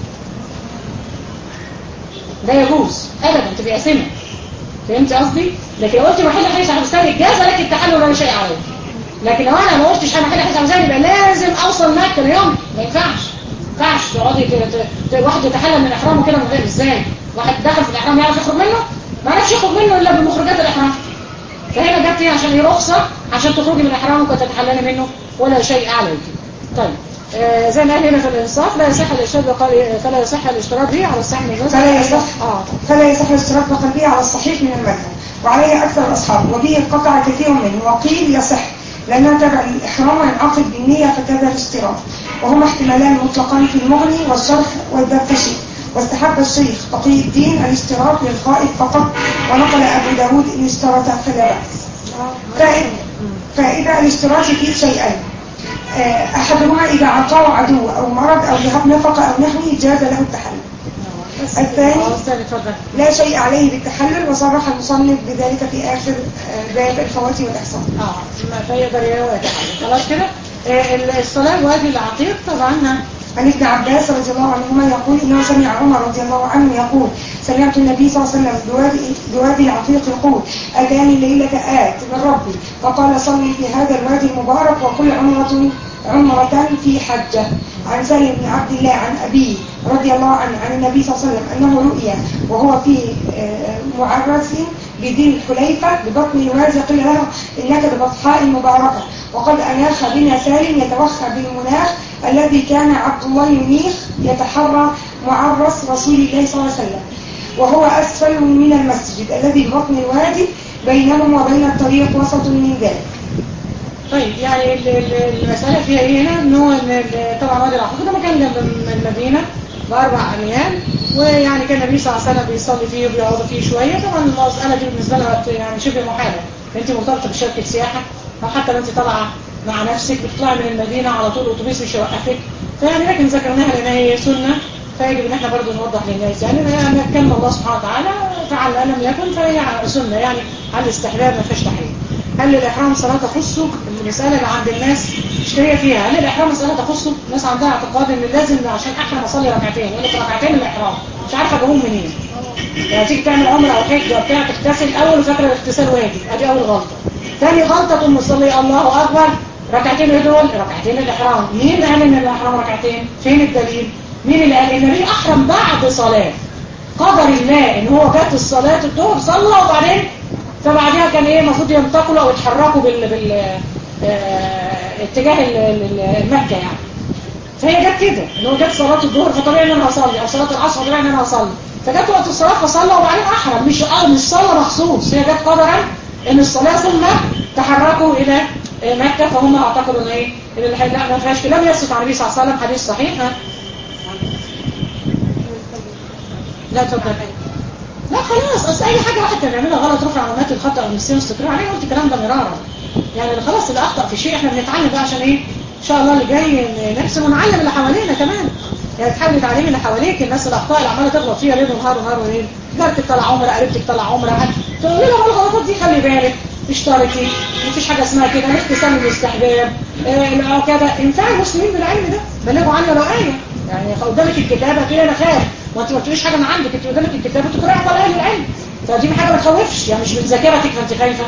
Speaker 1: لا يجوز ابدا تبقى قاسمه فهمت قصدي لكن لو قلت محل حيث حدثتني جاز لك التحلل ولا شيء عليه لكن لو انا ما قلتش انا محل حيث حدثتني يبقى لازم اوصل مكه اليوم ما ينفعش ما ينفعش تقعدي واحد يتحلل من احرامه كده من غير ازاي واحد دخل في الاحرام يعرف يخرج منه ما يعرفش يخرج منه الا بمخرجات الاحرام فهنا جت عشان هي رخصه عشان تخرجي من احرامك وتتحللي منه ولا شيء عليك طيب آه زي ما قال هنا في الانصاف لا يصح الاشتراك بقلبه فلا يصح الاشتراك به على الصحيح من المذهب
Speaker 2: فلا يصح اه فلا يصح الاشتراك بقلبه على الصحيح من المذهب وعليه اكثر الاصحاب وبه انقطع كثير منه وقيل يصح لأنه تبع الإحرام وينعقد بالنية فكذا الاشتراك وهما احتمالان مطلقان في المغني والشرح والدركشي واستحب الشيخ تقي الدين الاشتراك للخائف فقط ونقل أبو داود إن اشترط فلا بأس فائدة فائدة الاشتراك فيه شيئين أحدهما إذا عطاه عدو أو مرض أو ذهب نفقة أو نحوه جاز له التحلل الثاني لا شيء عليه بالتحلل وصرح المصنف بذلك في آخر باب الفوات والإحصان
Speaker 1: اه ما فيقدر يتحلل خلاص كده آه الصلاة وادي العتيق طبعا
Speaker 2: عن ابن عباس رضي الله عنهما يقول إنه سمع عمر رضي الله عنه يقول سمعت النبي صلى الله عليه وسلم بوادي, بوادي العتيق يقول أتاني الليلة آت من ربي فقال صلي في هذا الوادي المبارك وكل عمرة عمرة في حجة عن سالم بن عبد الله عن أبيه رضي الله عنه عن النبي صلى الله عليه وسلم أنه رؤيا وهو في معرس بذي الحليفة ببطن الوادي قيل له إنك ببطحاء مباركة وقد أناخ بنا سالم يتوخى بالمناخ الذي كان عبد الله ينيخ يتحرى معرس رسول الله صلى الله عليه وسلم وهو أسفل من المسجد الذي ببطن الوادي بينهم وبين الطريق وسط من ذلك
Speaker 1: طيب يعني ال- ال- المسألة فيها ايه هنا انه إن ال- طبعا وادي العقيق ده مكان جنب من المدينة بأربع أميال ويعني كان النبي صلى الله عليه وسلم بيصلي فيه وبيقعد فيه شوية طبعا المسألة دي بالنسبة لها وقت يعني شبه محالة انت مرتبطة بشركة سياحة أو حتى لو انت طالعة مع نفسك بتطلعي من المدينة على طول أتوبيس مش هيوقفك فيعني لكن ذكرناها لأن هي سنة فيجب ان احنا برضو نوضح للناس يعني ما كلمة الله سبحانه وتعالى فعل لم يكن فهي سنة يعني على الاستحباب ما فيهاش تحريم هل الإحرام صلاة تخصه المسألة اللي عند الناس اشتريها فيها هل الإحرام صلاة تخصه الناس عندها اعتقاد ان لازم عشان أحرم أصلي ركعتين يقول لك ركعتين الإحرام مش عارفة أجيبهم منين يعني تيجي تعمل عمرة أو حج أو بتاع تغتسل أول وفاكرة الاغتسال واجب أدي أول غلطة ثاني غلطة تقوم مصلي الله أكبر ركعتين ايه دول ركعتين الإحرام مين اللي قال ان الإحرام ركعتين فين الدليل مين اللي قال النبي أحرم بعد صلاة قدر الله ان هو جات الصلاة الظهر صلى وبعدين فبعدها كان ايه المفروض ينتقلوا او يتحركوا بال بال آه، اتجاه ال- ال- المكة يعني فهي جت كده ان هو جت صلاة الظهر فطبيعي ان انا هصلي او صلاة العصر فطبيعي ان انا هصلي فجت وقت الصلاة فصلى وبعدين احرم مش اه مش صلاة مخصوص هي جت قدرا ان الصلاة ثم تحركوا الى آه، مكة فهم اعتقدوا ان ايه ان الحي- لا ما فيهاش كلام يصف عن النبي صلى الله عليه وسلم حديث صحيح ها لا تفضل لا خلاص اصل اي حاجه واحد كان يعملها غلط رفع علامات الخطا او النسيان والاستقرار عليه قلت الكلام ده مرارا يعني خلاص اللي اخطا في شيء احنا بنتعلم بقى عشان ايه ان شاء الله اللي جاي نحسن ونعلم اللي حوالينا كمان يعني تحاول تعلمي اللي حواليك الناس الاخطاء اللي عماله تغلط فيها ليل ونهار ونهار وليل جارتك طلع عمره قريبتك طلع عمره حد تقولي لها الغلطات دي خلي بالك اشتركي مفيش حاجه اسمها كده الاغتسال والاستحباب آه، لا كده ينفع المسلمين بالعلم ده بلغوا عني ولو ايه يعني قدامك الكتاب هتقولي انا خايف وانت ما بتقوليش حاجه من عندك انت قدامك الكتاب وتقراي على اهل العلم فدي حاجه ما تخوفش يعني مش من ذاكرتك فانت خايفه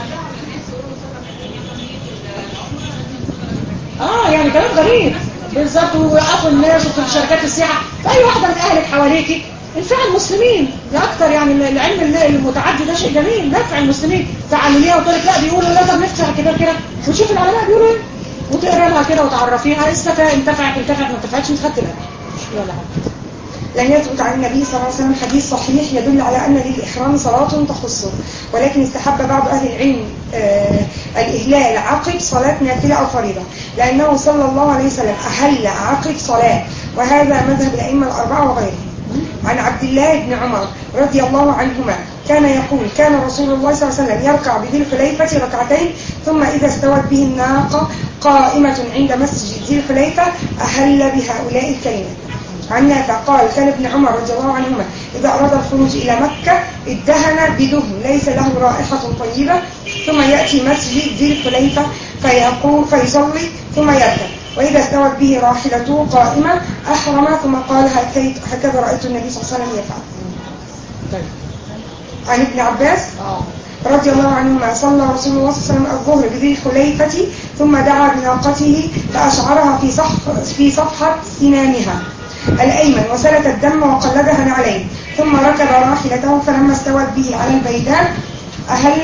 Speaker 1: اه يعني كلام غريب بالظبط ووقفوا الناس وفي شركات السياحه فاي واحده من اهلك حواليكي انفع المسلمين ده اكتر يعني العلم المتعدي ده شيء جميل نفع المسلمين تعلميها وتقول لك لا بيقولوا لا طب نفتح كده كده وتشوف العلماء بيقولوا ايه وتقرا لها كده وتعرفيها استفاد انتفعت انتفعت ما انتفعتش انت خدت بالك مش ولا حاجه
Speaker 2: لم يثبت عن النبي صلى الله عليه وسلم حديث صحيح يدل على أن للإحرام صلاة تخصه ولكن استحب بعض أهل العلم آه الإهلال عقب صلاة نافلة أو فريضة لأنه صلى الله عليه وسلم أهل عقب صلاة وهذا مذهب الأئمة الأربعة وغيرهم عن عبد الله بن عمر رضي الله عنهما كان يقول كان رسول الله صلى الله عليه وسلم يركع بذي الحليفة ركعتين ثم إذا استوت به الناقة قائمة عند مسجد ذي الحليفة أهل بهؤلاء الكلمات عن نافع قال كان ابن عمر رضي الله عنهما إذا أراد الخروج إلى مكة ادهن بدهن ليس له رائحة طيبة ثم يأتي مسجد ذي الحليفة فيقوم فيصلي ثم يركب وإذا استوت به راحلته قائمة أحرم ثم قال هكذا هكذا رأيت النبي صلى الله عليه وسلم يفعل
Speaker 1: طيب
Speaker 2: عن ابن عباس
Speaker 1: اه
Speaker 2: رضي الله عنهما صلى رسول الله صلى الله عليه وسلم الظهر بذي الحليفة ثم دعا بناقته فأشعرها في صح في صفحة سنامها الأيمن وسلت الدم وقلدها نعلين ثم ركب راحلته فلما استوت به على البيداء أهل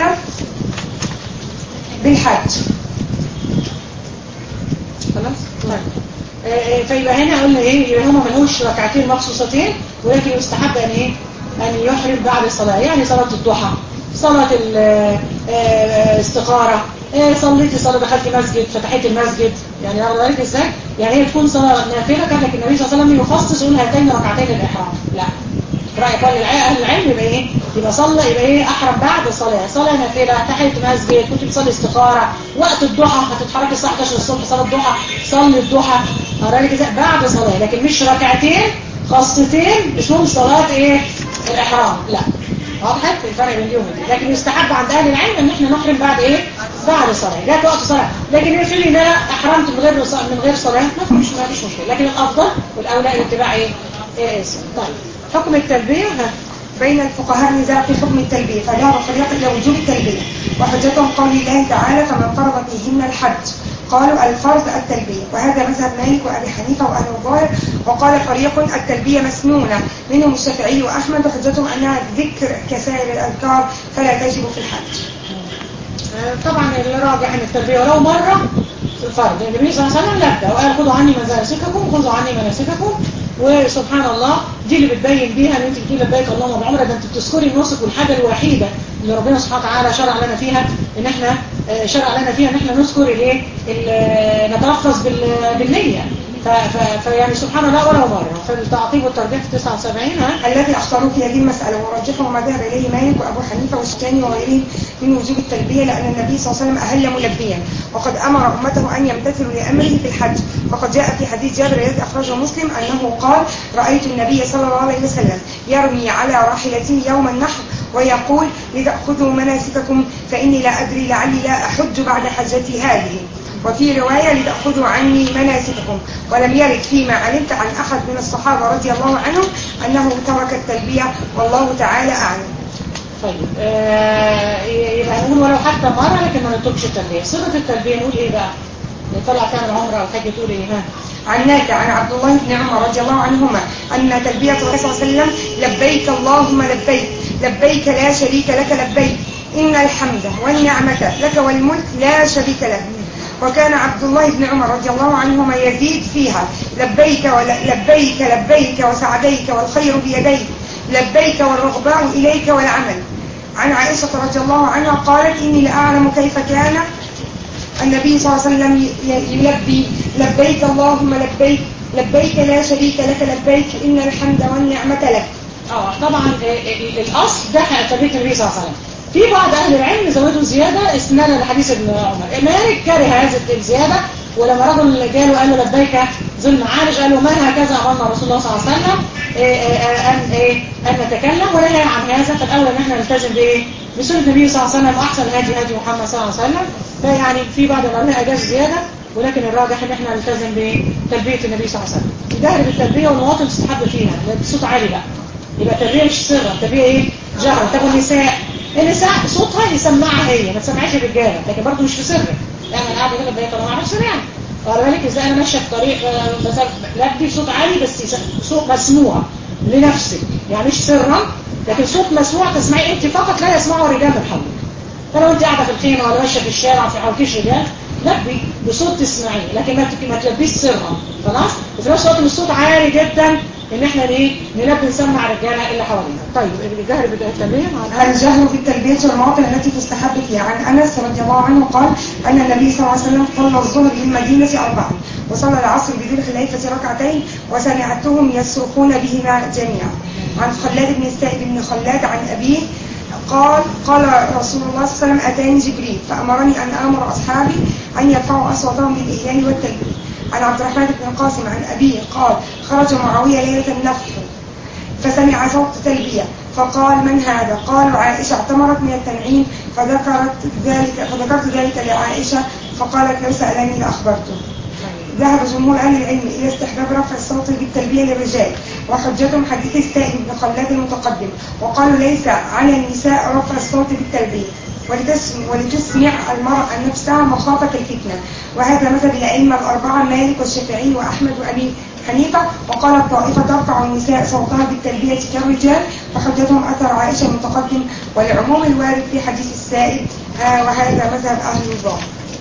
Speaker 2: بالحج
Speaker 1: خلاص طيب آه، آه، فيبقى هنا قلنا ايه يبقى هما ملهوش ركعتين مخصوصتين ولكن يستحب ان ايه ان يحرم بعد الصلاه يعني صلاه الضحى صلاه الاستخاره صليتي صلاه دخلتي مسجد فتحت المسجد يعني انا رايك ازاي يعني هي تكون صلاه نافله كان لك النبي صلى الله عليه وسلم يخصص يقول هاتين ركعتين الاحرام لا رأي قال اهل العلم يبقى ايه يبقى صلى يبقى ايه احرم بعد الصلاه صلاه نافله تحيه مسجد كنت بتصلي استخاره وقت الضحى هتتحركي الساعه 11 الصبح صلاه الضحى صلي الضحى رايك ازاي بعد صلاه لكن مش ركعتين خاصتين اسمهم صلاه ايه الاحرام لا واضح الفرق بين اليوم دي لكن يستحب عند اهل العلم ان احنا نحرم بعد ايه بعد الصلاه جات وقت الصلاه لكن يقول لي ان انا احرمت من غير من غير صلاه ما فيش ما فيش مشكله لكن الافضل والاولى الاتباع ايه ايه اسم طيب حكم التلبيه ها
Speaker 2: بين الفقهاء نزاع في حكم التلبية فذهب فريق إلى وجوب التلبية وحجتهم قول الله تعالى فمن فرض فيهن الحج قالوا الفرض التلبية وهذا مذهب مالك وأبي حنيفة وأهل الظاهر وقال فريق التلبية مسنونة منهم الشافعي وأحمد وحجتهم أنها ذكر كسائر الأذكار فلا تجب في الحج
Speaker 1: آه، طبعا الراجح ان التلبيه ولو مره الفرض النبي صلى الله عليه وسلم لبى وقال خذوا عني مناسككم خذوا عني مناسككم وسبحان الله دي اللي بتبين بيها ان انت بتقول لبيك اللهم بعمره ده انت بتذكري النسك والحاجه الوحيده اللي ربنا سبحانه وتعالى شرع لنا فيها ان احنا آه، شرع لنا فيها ان احنا نذكر الايه ال- نتلفظ بال- بالنية ف- ف- فيعني سبحان الله ولا مرة فالتعقيب والترجيح في 79 ها
Speaker 2: الذي اختاروا في هذه المسألة ورجحوا ما ذهب إليه مالك وأبو حنيفة والشافعي وغيرهم من وجوب التلبية لأن النبي صلى الله عليه وسلم أهل ملبيا وقد أمر أمته أن يمتثلوا لأمره في الحج فقد جاء في حديث جابر الذي أخرجه مسلم أنه قال رأيت النبي صلى الله عليه وسلم يرمي على راحلته يوم النحر ويقول لتأخذوا مناسككم فإني لا أدري لعلي لا أحج بعد حجتي هذه وفي رواية لتأخذوا عني مناسككم ولم يرد فيما علمت عن أحد من الصحابة رضي الله عنهم أنه ترك التلبية والله تعالى أعلم
Speaker 1: طيب آه يبقى نقول ولو حتى مرة لكن ما نتركش التلبية صفة التلبية نقول ايه بقى طلع تعمل عمرة او حاجة تقول ايه ها
Speaker 2: عن نافع عن عبد الله بن عمر رضي الله عنهما أن تلبية الرسول صلى الله عليه وسلم لبيك اللهم لبيك لبيك لا شريك لك لبيك إن الحمد والنعمة لك والملك لا شريك لك وكان عبد الله بن عمر رضي الله عنهما يزيد فيها لبيك ولا لبيك لبيك وسعديك والخير بيديك لبيك والرغباء إليك والعمل عن عائشة رضي الله عنها قالت إني لأعلم كيف كان النبي صلى الله عليه وسلم ي- يلبي لبيك اللهم لبيك لبيك لا شريك لك لبيك إن الحمد والنعمة لك
Speaker 1: اه طبعا آه، آه، الاصل ده تلبية النبي صلى الله عليه وسلم في بعض اهل العلم زودوا زيادة استنادا لحديث ابن عمر مالك كره هذه الزيادة ولما رجل جاله قال له لبيك ذو المعارج قال له ما هكذا امرنا رسول الله صلى الله عليه وسلم آه، آه، ان ايه ان نتكلم ونهى عن هذا فالاولى ان احنا نلتزم بايه بسنه النبي صلى الله عليه وسلم واحسن هدي هدي محمد صلى الله عليه وسلم فيعني في بعض العلماء اجاز زياده ولكن الراجح ان احنا نلتزم بتلبيه النبي صلى الله عليه وسلم الجهر بالتلبيه والمواطن تستحب فيها بصوت عالي بقى يبقى التربية مش سر التربية ايه جهر طب النساء النساء صوتها يسمعها هي ما تسمعش الرجاله لكن برضه مش في سر يعني انا قاعده كده بقيت انا ما اعرفش يعني واخد بالك ازاي انا ماشيه في طريق آه، مثلا لبي بصوت عالي بس يس- صوت مسموع لنفسك يعني مش سرا لكن صوت مسموع تسمعيه انت فقط لا يسمعه الرجال من حولك فلو انت قاعده في الخيمه ولا ماشيه في الشارع في حواليكيش رجال لبي بصوت تسمعيه لكن ما تك- ما تلبيش سرا خلاص وفي نفس الوقت الصوت عالي جدا ان احنا ايه نلبي نسمع الرجاله اللي حوالينا طيب الجهر بالتلبيه مع الأهل.
Speaker 2: الجهر بالتلبية والمواطن التي تستحب فيها عن أنس رضي الله عنه قال أن النبي صلى الله عليه وسلم صلى الظهر بالمدينة أربعا وصلى العصر بذي الخليفة ركعتين وسمعتهم يصرخون بهما جميعا عن خلاد بن السائب بن خلاد عن أبيه قال قال رسول الله صلى الله عليه وسلم أتاني جبريل فأمرني أن آمر أصحابي أن يرفعوا أصواتهم بالإهلال والتلبية عن عبد الرحمن بن القاسم عن أبيه قال خرج معاوية ليلة النفخ فسمع صوت تلبية فقال من هذا قالوا عائشة اعتمرت من التنعيم فذكرت ذلك فذكرت ذلك لعائشة فقالت لو سألني لأخبرته ذهب جمهور أهل العلم إلى استحباب رفع الصوت بالتلبية للرجال وحجتهم حديث السائب بن خلاد المتقدم وقالوا ليس على النساء رفع الصوت بالتلبية ولتسمع, ولتسمع المرأة نفسها مخافة الفتنة وهذا مذهب الأئمة الأربعة مالك والشافعي وأحمد وأبي حنيفة وقالت طائفة ترفع النساء صوتها بالتلبية كالرجال وحجتهم أثر عائشة المتقدم والعموم الوارد في حديث السائب آه وهذا مذهب أهل النظام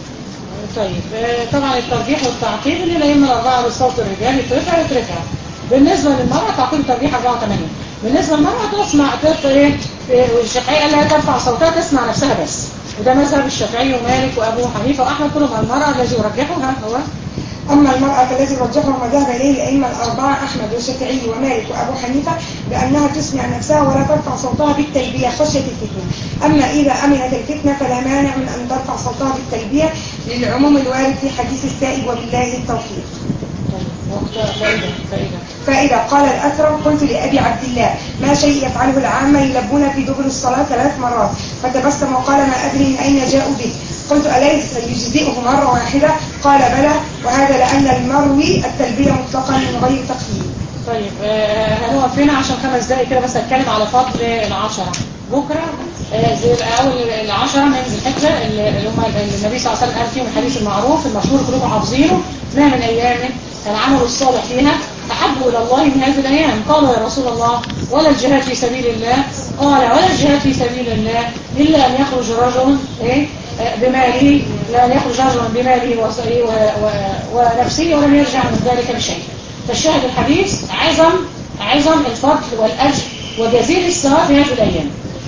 Speaker 1: طيب آه، طبعا الترجيح والتعقيب اللي الأئمة الأربعة بالصوت الرجال يترفع يترفع بالنسبة للمرأة تعقيب الترجيح 84 بالنسبة للمرأة تسمع ترفع ايه إيه، والشافعي قال لها ترفع صوتها تسمع نفسها بس وده مذهب الشافعي ومالك وأبو حنيفة وأحمد كلهم على المرأة الذي يرجحها هو
Speaker 2: أما المرأة فالذي رجحه ما ذهب إليه الأئمة الأربعة أحمد والشافعي ومالك وأبو حنيفة بأنها تسمع نفسها ولا ترفع صوتها بالتلبية خشية الفتنة أما إذا أمنت الفتنة فلا مانع من أن ترفع صوتها بالتلبية للعموم الوارد في حديث السائب وبالله التوفيق
Speaker 1: طيب وقت فائدة فائدة
Speaker 2: فإذا قال الأثرم قلت لأبي عبد الله ما شيء يفعله العامة يلبون في دبر الصلاة ثلاث مرات فتبسم وقال ما أدري من أين جاءوا به قلت أليس يجزئه مرة واحدة قال بلى وهذا لأن المروي التلبية مطلقا من غير تقييد
Speaker 1: طيب آه، هنقف هنا عشان خمس دقايق كده بس هتكلم على فضل العشرة بكرة آه، زي أول العشرة من ذي الحجة اللي اللي هم اللي النبي صلى الله عليه وسلم قال فيهم الحديث المعروف المشهور كلكم حافظينه ما من أيام العمل الصالح فيها أحب إلى الله من هذه الأيام قالوا يا رسول الله ولا الجهاد في سبيل الله قال ولا الجهاد في سبيل الله إلا أن يخرج رجل إيه آه، بماله لا أن يخرج رجل بماله وص- و- و- ونفسه ولم يرجع من ذلك بشيء فالشاهد الحديث عظم عظم الفضل والأجر وجزيل الثواب في هذه الأيام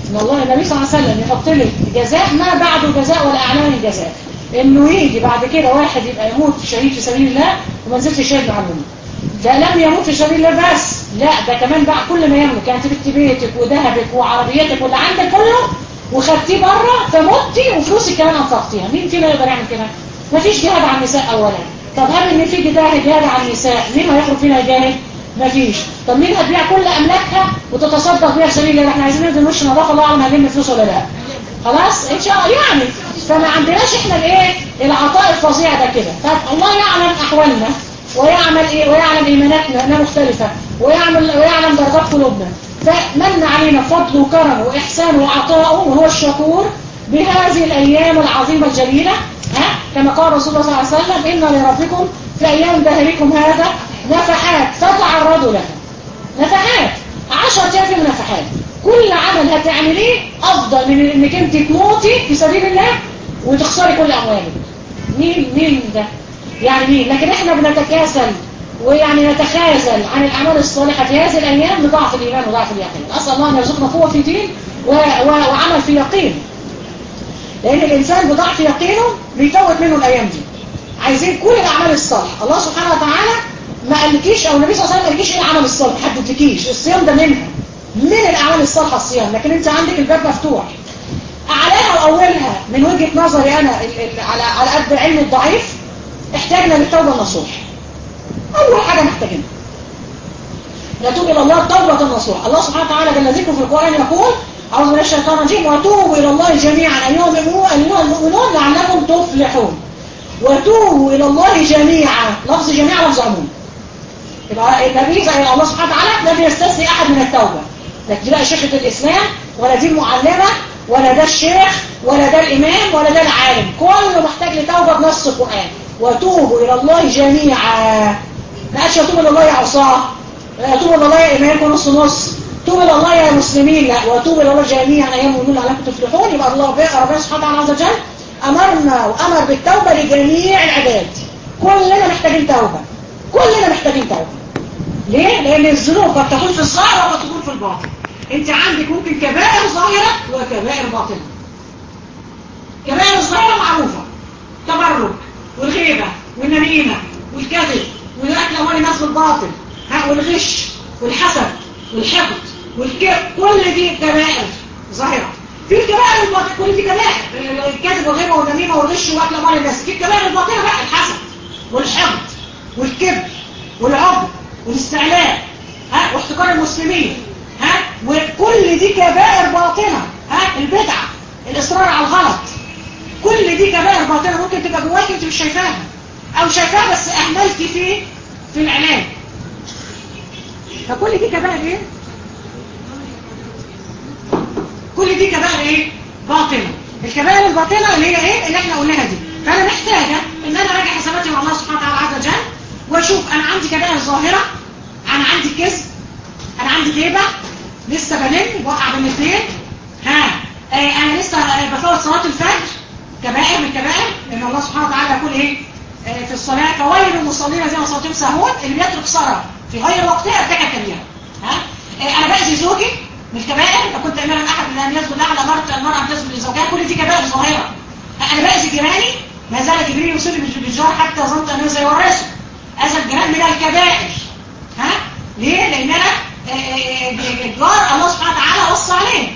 Speaker 1: ان الله النبي صلى الله عليه وسلم يحط لك جزاء ما بعده جزاء ولا اعلان الجزاء انه يجي بعد كده واحد يبقى يموت شهيد في سبيل الله وما نزلش شهيد مع الامه ده لم يموت في سبيل الله بس لا ده كمان بقى كل ما يملك يعني تبت بيتك وذهبك وعربيتك واللي عندك كله وخدتيه بره فمتي وفلوسك كمان انفقتيها مين فينا يقدر يعمل كده مفيش جهاد على النساء اولا طب هل ان في جهاد جهاد على النساء مين هيخرج فينا يجاهد مفيش طب مين هتبيع كل املاكها وتتصدق بيها في سبيل الله احنا عايزين نبذل وش نظافه الله اعلم هنلم فلوس ولا لا خلاص ان شاء الله يعني فما عندناش احنا الايه العطاء الفظيع ده كده فالله يعلم احوالنا ويعمل ايه ويعلم ايماناتنا انها مختلفه ويعمل ويعلم درجات قلوبنا فمن علينا فضله وكرمه واحسانه وعطاؤه وهو الشكور بهذه الايام العظيمه الجليله ها كما قال رسول الله صلى الله عليه وسلم ان لربكم في ايام دهركم هذا نفحات فتعرضوا لها نفحات 10 ايام من نفحات كل عمل هتعمليه افضل من انك انت تموتي في سبيل الله وتخسري كل اموالك مين مين ده يعني مين لكن احنا بنتكاسل ويعني نتخاذل عن الاعمال الصالحه في هذه الايام لضعف الايمان وضعف اليقين اسال الله ان يرزقنا قوه في دين و... و... وعمل في يقين لان الانسان بضعف يقينه بيفوت منه الايام دي عايزين كل الاعمال الصالحه الله سبحانه وتعالى ما قالكيش او النبي صلى الله عليه وسلم ما قالكيش ايه العمل الصالح ما حددلكيش الصيام ده منها من الاعمال الصالحه الصيام لكن انت عندك الباب مفتوح اعلاها واولها من وجهه نظري انا ال- ال- على على قد علم الضعيف احتاجنا للتوبه النصوح اول حاجه محتاجينها نتوب الى الله توبه نصوح الله سبحانه وتعالى جل ذكره في القران يقول اعوذ بالله من الشيطان الرجيم وتوبوا الى الله جميعا ايها المؤمنون ايها المؤمنون لعلكم تفلحون وتوبوا الى الله جميعا لفظ جميع لفظ عموم يبقى النبي زي الله سبحانه وتعالى لم يستثني احد من التوبه لكن دي لا شيخة الاسلام ولا دي المعلمه ولا ده الشيخ ولا ده الامام ولا ده العالم كله محتاج لتوبه بنص القران وتوبوا الى الله جميعا ما قالش يتوب الى الله يا عصاه لا يتوب الى الله يا امامكم نص نص توب الى الله يا مسلمين لا وتوب الى الله جميعا ايام المؤمنون لعلكم تفلحون يبقى الله ربنا سبحانه وتعالى عز وجل امرنا وامر بالتوبه لجميع العباد كلنا محتاجين توبه كلنا محتاجين توبه ليه؟ لأن الذنوب قد تكون في الظاهر وقد تكون في الباطن أنت عندك ممكن كبائر ظاهرة وكبائر باطنة كبائر الظاهرة معروفة تبرك والغيبة والنميمة والكذب والأكل أموال الناس بالباطل ها والغش والحسد والحقد والكذب كل دي كبائر ظاهرة في الكبائر الباطنة كل دي كبائر الكذب والغيبة والنميمة والغش وأكل أموال الناس في الكبائر الباطنة بقى الحسد والحقد والكبر والعقد والاستعلاء ها واحتكار المسلمين ها وكل دي كبائر باطنة ها البدعة الإصرار على الغلط كل دي كبائر باطنة ممكن تبقى جواك انت مش شايفاها او شايفاها بس اهملتي في في العلاج فكل دي كبائر ايه كل دي كبائر ايه باطنة الكبائر الباطنة اللي هي ايه اللي احنا قلناها دي فانا محتاجة ان انا اراجع حساباتي مع الله سبحانه وتعالى عز وجل واشوف انا عندي كبائر ظاهرة انا عندي كذب انا عندي غيبة لسه بلم بوقع بين الاثنين ها آه انا لسه آه بفوت صلاة الفجر كبائر من الكبائر لان الله سبحانه وتعالى يقول ايه آه في الصلاة فويل للمصلين زي ما صلاتهم سهون اللي بيترك صلاة في غير وقتها ارتكب كبيرة ها آه انا باذي زوجي من الكبائر لو كنت امرا احد من ان يسجد اعلى مرت المرأة ان تسجد لزوجها كل دي كبائر ظاهرة انا باذي جيراني ما زال جبريل يصلي بالجار حتى ظننت انه سيورثه أذى الجيران من الكبائر ها ليه لان انا الجار الله سبحانه وتعالى وصى عليه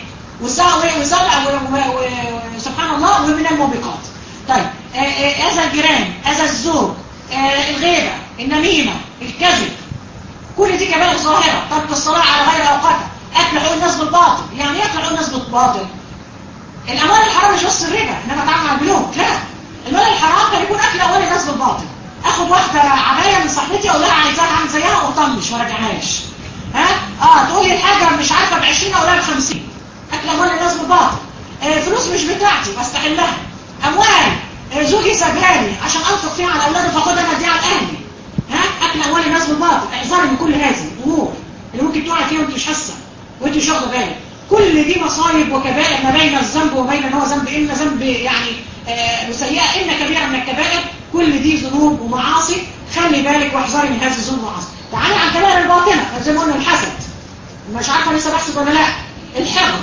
Speaker 1: وسبحان الله ومن الموبقات طيب اذى الجيران اذى الزوج الغيبه النميمه الكذب كل دي كبائر ظاهره ترك الصلاه على غير اوقاتها اكل حقوق الناس بالباطل يعني ايه اكل حقوق الناس بالباطل الاموال الحرام مش بس الربا انما تعامل مع البنوك لا المال الحرام كان يكون اكل اموال الناس بالباطل اخد واحده عبايه من صاحبتي اقول لها عايزاها اعمل زيها واطنش ما راجعهاش ها اه تقول لي الحاجه مش عارفه ب 20 اقول لها ب 50 اكل اموال الناس بالباطل آه فلوس مش بتاعتي بستحلها اموال آه زوجي سابهاني عشان انفق فيها على اولادي فاخدها انا اديها على اهلي ها اكل اموال الناس بالباطل احذري من كل هذه الامور اللي ممكن تقعي فيها وانت مش حاسه وانت مش واخده بالك كل دي مصايب وكبائر ما بين الذنب وبين ان هو ذنب اما ذنب يعني آه سيئه اما كبيره من الكبائر كل دي ذنوب ومعاصي خلي بالك واحذري من هذه الذنوب والمعاصي تعالي على الكبائر الباطنه زي ما قلنا الحسد مش عارفه لسه بحسد ولا لا الحقد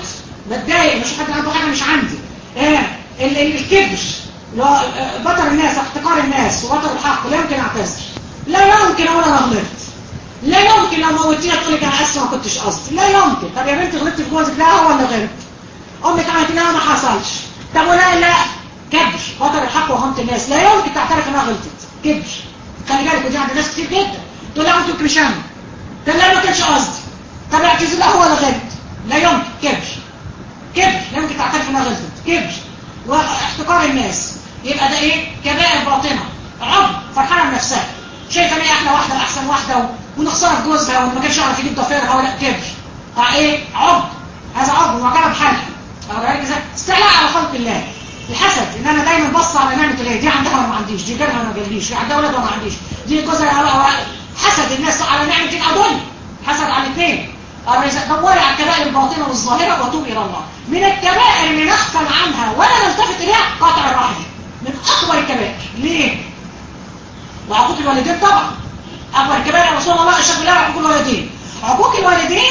Speaker 1: بتضايق مش حد عنده حاجه مش عندي آه ال- ال- الكبر اللي هو آه، بطر الناس احتقار الناس وبطر الحق لا يمكن اعتذر لا يمكن اقول انا غلطت لا يمكن لو موتيها تقول لك انا اسفه ما كنتش قصدي لا يمكن طب يا بنتي غلطت في جوزك لا هو اللي غلط امك عملت لا ما حصلش طب ولا لا كبر بطر الحق وهمت الناس لا يمكن تعترف انها غلطت كبر خلي بالك ودي عند ناس كتير جدا تقول لا انتوا مش انا طب لا ما كانش قصدي طب اعتذر لا هو اللي غلط لا يمكن كبر كبر لا يمكن تعترف انها غلطت كبر واحتقار الناس يبقى ده ايه كبائر باطنه عضو فرحانه بنفسها شايفه ان هي احلى واحده واحسن واحده و- ونخسرها في جوزها وما كانش يعرف يجيب ضفيرها ولا كبر اه ايه عضو هذا عضو معجبه بحالها واخد بالك ازاي استعلاء على خلق الله الحسد ان انا دايما بص على نعمه الله دي عندها وانا ما عنديش دي جالها وانا ما جاليش دي عندها ولد وانا ما عنديش دي جوزها أو- أو- حسد الناس على نعمه الادويه حسد على الاثنين دوري على الكبائر الباطنه والظاهره وتوب الى الله من الكبائر اللي نغفل عنها ولا نلتفت اليها قطع الرحم من اكبر الكبائر ليه وعقوق الوالدين طبعا اكبر الكبائر يا رسول الله اشهد بالله عقوق الوالدين عقوق الوالدين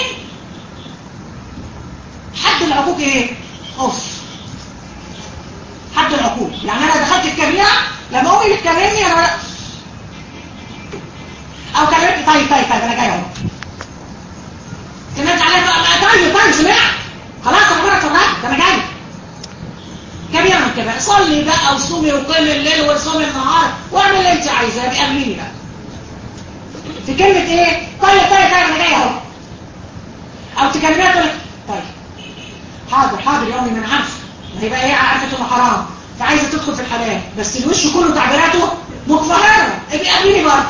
Speaker 1: حد العقوق ايه اوف حد العقوق يعني انا دخلت الكبيره لما امي بتكلمني انا او كلمتني طيب طيب طيب انا جاي اهو سمعت عليها بقى طيب طيب سمعت خلاص انا بره اتفرجت انا جاي كبيرة من كبائر صلي بقى وصومي وقيم الليل وصومي النهار واعمل اللي انت عايزاه بأمنيني بقى في كلمة ايه طيب طيب طيب انا جاي اهو او تكلميها تقول لك طيب حاضر حاضر يا امي ما انا عارفه ما هي بقى ايه عارفه انه حرام فعايزه تدخل في الحلال بس الوش كله تعبيراته مقفهره ابقي قابليني برضه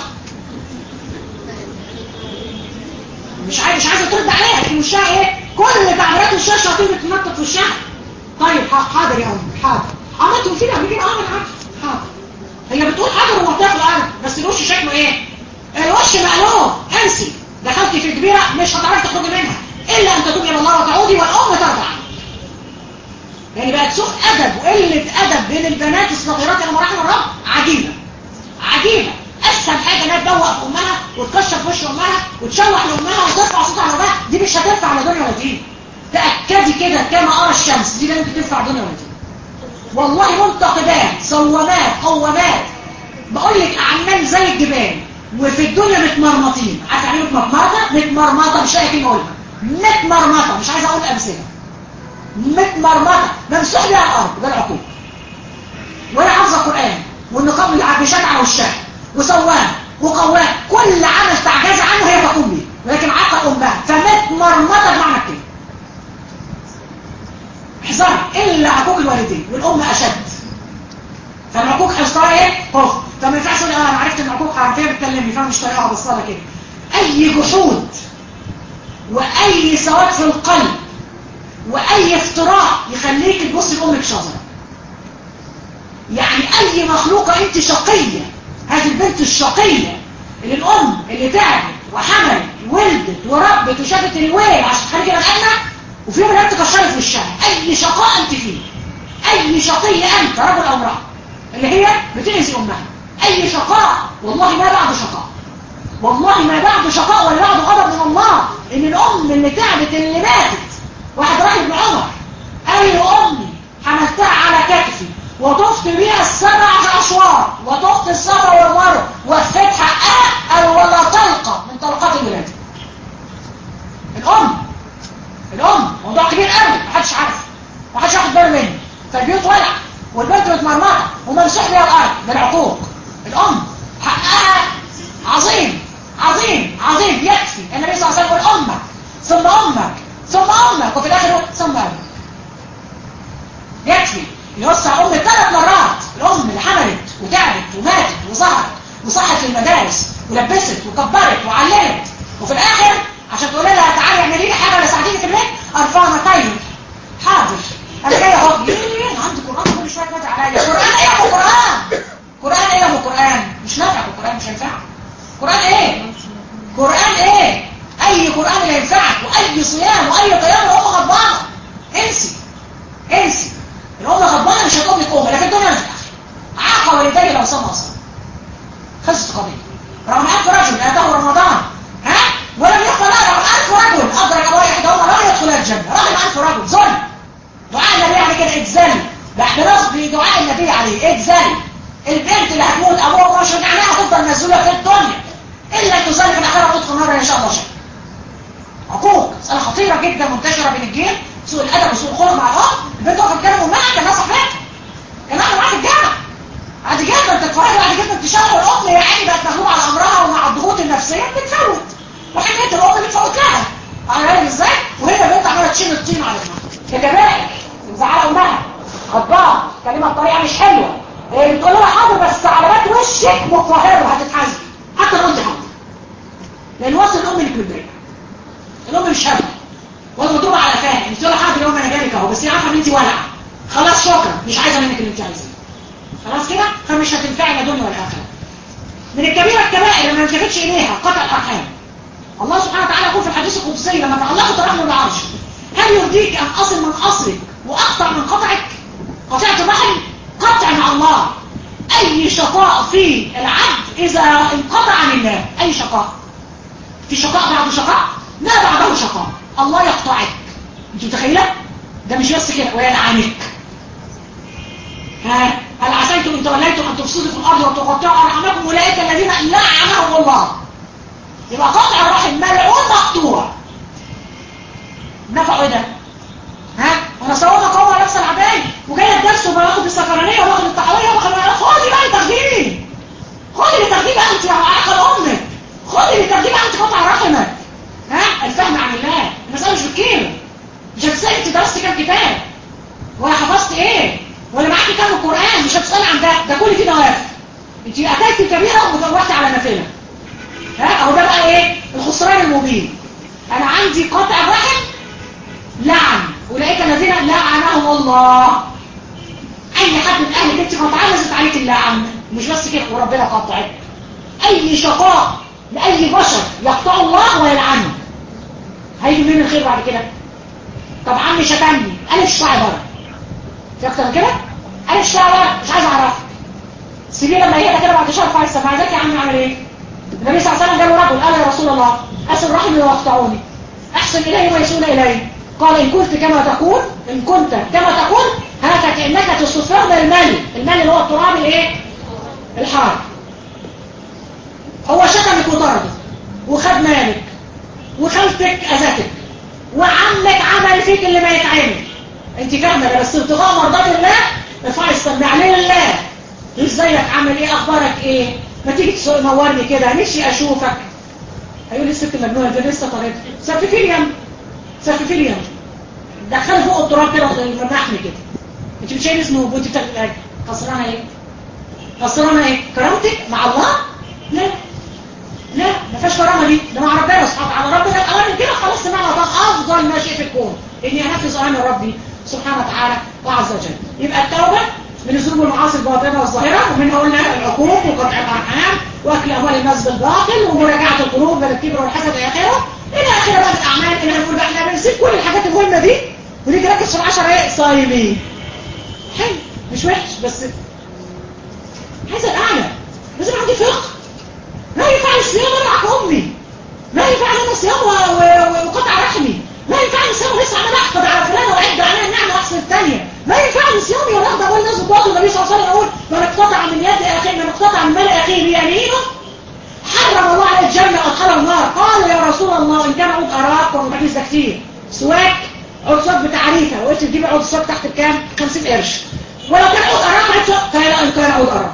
Speaker 1: مش عايز مش عايزه ترد عليها لكن وشها ايه كل تعبيرات وشها الشياطين بتنطط في وشها طيب ح- حاضر يا امي حاضر عملتوا فينا قبل كده اه انا عارفه حاضر هي بتقول حاضر ومنطقه في الارض بس الوش شكله ايه الوش مقلوب انسي دخلتي في كبيره مش هتعرفي تخرجي منها الا ان تتوبي الى الله وتعودي والام ترضى يعني بقت سوء ادب وقله ادب بين البنات الصغيرات الى مراحل الرب عجيبه عجيبه اسهل حاجه انها تدوق في امها وتكشر في وش امها وتشوح لامها وترفع صوتها على امها دي مش هتنفع لا دنيا ولا دين تاكدي كده كما ارى الشمس دي لا يمكن تنفع دنيا ولا دين والله منتقدات صوامات قوامات بقول لك اعمال زي الجبال وفي الدنيا متمرمطين عارفه يعني إيه متمرمطه متمرمطه مش لاقي كلمه اقولها متمرمطه مش عايزه اقول امثله متمرمطه ممسوح بيها الارض ده العقوق ولا حافظه قران والنقاب اللي بيشجع على وشها وسواه وقواه كل عمل تعجز عنه هي تقوم به ولكن عقل امها فمتمرمطه بمعنى الكلمه احذري الا عقوق الوالدين والام اشد فالعقوق حصتها ايه خوف فما ينفعش تقول اه انا عرفت ان العقوق حرام فيها بتكلمني فانا مش طريقه ابصلها كده اي جحود واي سواد في القلب واي افتراء يخليك تبص لامك شجره يعني اي مخلوقه انت شقيه هذه البنت الشقيه اللي الام اللي تعبت وحملت ولدت وربت وشافت الويل عشان تخليكي بني ادمه وفي يوم من الايام تكشري في وشها اي شقاء انت فيه اي شقيه انت رجل او امراه اللي هي بتأذي امها اي شقاء والله ما بعد شقاء والله ما بعد شقاء ولا بعد غضب من الله ان الام اللي تعبت اللي ماتت واحد راح ابن عمر قال له امي حملتها على كتفي وطفت بيها السبع اشواط وطفت الصفا والمروه وفيت حقها قال ولا طلقه من طلقات الولاده الام الام موضوع كبير قوي محدش عارف محدش واخد باله منه فالبيوت ولع والبنت متمرمطه وممسوح بيها الارض ده العقوق الام حقها عظيم عظيم عظيم يكفي النبي صلى الله عليه وسلم يقول امك ثم امك ثم امك وفي الاخر يقول ثم امك يكفي يوسع امك ثلاث مرات الام اللي حملت وتعبت وماتت وظهرت وصحت في المدارس ولبست وكبرت وعلمت وفي الاخر عشان تقول لها تعالي اعملي لي حاجه ولا ساعديني في البيت ارفعنا طيب حاضر انا جاي اهو ايه عندي قران كل شويه تنادي عليا قران ايه يا ابو قران قران ايه يا ابو قران مش نافع القران مش هينفعك قران ايه قران ايه اي قران لا ينفعك واي صيام واي قيام الام غضبانه انسي انسي الام غضبانه مش هتقوم لك ام لا في الدنيا ولا في الاخره عاقه والدي لو صام اصلا خلصت قضيه رغم ألف رجل اتاه رمضان ها ولم يقبل له رغم ألف رجل أدرك أبوي إحداهما لا يدخل الجنة رغم ألف رجل ظلم
Speaker 4: دعاء النبي عليه كده اتزل باحتراز بدعاء النبي عليه اتزل البنت اللي هتموت ابوها مش رجعناها هتفضل مسؤوله في الدنيا الا ان تزل في الاخره وتدخل النار ان شاء الله شيء عقوق مساله خطيره جدا منتشره بين الجيل سوء الادب وسوء الخلق مع الاب البنت واقفه تكلم امها كانها صاحبتها كانها معاها في الجامعه عادي جدا تتفرج عادي جدا تشاور الام يا عيني بقت مغلوبه على امرها ومع الضغوط النفسيه بتفوت وحكايه الام بتفوت لها على بالك ازاي وهي البنت عماله تشيل الطين على دماغها ككبائر مزعله امها غضبان كلمه بطريقه مش حلوه إيه بتقول لها حاضر بس علامات وشك متطهره هتتحاسبي حتى لو انت حاضر لان وصل الام اللي متضايقه الام مش هبله ولا مضروبه على فاهم انت تقول لها حاضر يوم انا جالك اهو بس هي عارفه ان انت ولعه خلاص شكرا مش عايزه منك اللي انت عايزاه خلاص كده فمش هتنفعي لا دنيا ولا اخره من الكبيره الكبائر اللي ما التفتش اليها قطع الارحام الله سبحانه وتعالى يقول في الحديث القدسي لما تعلقت الرحم بالعرش هل يرضيك ان اصل من اصلك واقطع من قطعك قطعت الرحم قطع مع الله اي شقاء في العبد اذا انقطع عن الله اي شقاء في شقاء بعد شقاء ما بعده شقاء الله يقطعك انت متخيله ده مش بس كده ويلعنك ها هل عسيتم ان توليتم ان تفسدوا في الارض وتقطعوا ارحامكم اولئك الذين لعنهم الله يبقى قطع الرحم ملعون مقطوع نفعه ايه ده ها وانا صورنا قوم على نفس العباية وجاي الدرس وباخد السكرانيه وباخد الطحاويه وباخد خدي بقى تخديم خدي لتخديم انت يا عقل امك خدي لتخديم انت قطع رحمك ها الفهم عن الله المساله مش بالكيلو مش هتسالي انت درست كام كتاب ولا حفظت ايه ولا معاكي كام القران مش هتسالي عن ده ده كل فيه نوافل انت اتيتي كبيره ومتوقعتي على نافله ها اهو ده بقى ايه الخسران المبين انا عندي قطع الرحم لعن اولئك الذين لعنهم الله اي حد من اهلك انت قطعها نزلت عليك اللعن مش بس كده وربنا قطعك اي شقاء لاي بشر يقطع الله ويلعنه هيجي منين الخير بعد كده طب عمي شتمني الف شعر بره في اكتر من كده الف شعر بره مش عايز اعرفها سيبيه لما يهدى كده بعد شهر فايز مع ذلك يا عمي عمل ايه النبي صلى الله عليه وسلم جاله رجل قال يا رسول الله اسر رحمي ويقطعوني احسن اليه ويسون الي قال ان كنت كما تقول ان كنت كما تقول هذا كانك تصفر المال المال اللي هو التراب الايه الحار هو شتمك وطردك وخد مالك وخالتك اذتك وعمك عمل فيك اللي ما يتعمل انت فاهمه ده بس ابتغاء مرضات الله ارفعي السماعه لله ازيك عامل ايه اخبارك ايه ما تيجي تنورني كده نفسي اشوفك هيقول لي الست مجنونه ده لسه طالبه سففي لي يم سففي لي يم دخلي فوق التراب كده مرحني كده انت مش شايل اسمه وانت بتاخد الاجر خسرانه ايه خسرانه ايه كرامتك مع الله لا لا ما فيهاش كرامه دي ده مع ربنا سبحانه وتعالى ربنا الاوامر كده خلاص سمعنا طب افضل ما شيء في الكون اني انفذ اوامر ربي سبحانه وتعالى وعز وجل يبقى التوبه من الذنوب والمعاصي الباطنه والظاهره ومنها قلنا العقوق وقطع الارحام واكل اموال الناس بالباطل ومراجعه القلوب من الكبر والحسد الى اخره الى اخره بقى الاعمال اللي هنقول بقى احنا بنسيب كل الحاجات المهمه دي ونيجي نركز في العشر ايه صايمين حلو مش وحش بس هذا الاعلى لازم عندي فقه ما ينفع الصيام انا امي ما ينفع انا صيام وقطع رحمي ما ينفع صيام لسه عمال احقد على فلان واعد عليها النعمه احسن الثانيه ما ينفع صيامي ولا اخد اقول الناس بتوضوا النبي صلى الله عليه وسلم يقول من اقتطع من يد اخيه من اقتطع من مال اخيه بيمينه حرم الله على الجنه وادخله النار قال يا رسول الله ان كان عود اراك والحديث ده كتير سواك عود سواك بتعريفه وقلت تجيب عود سواك تحت بكام 50 قرش ولو كان عود اراك عود سواك قال ان كان عود اراك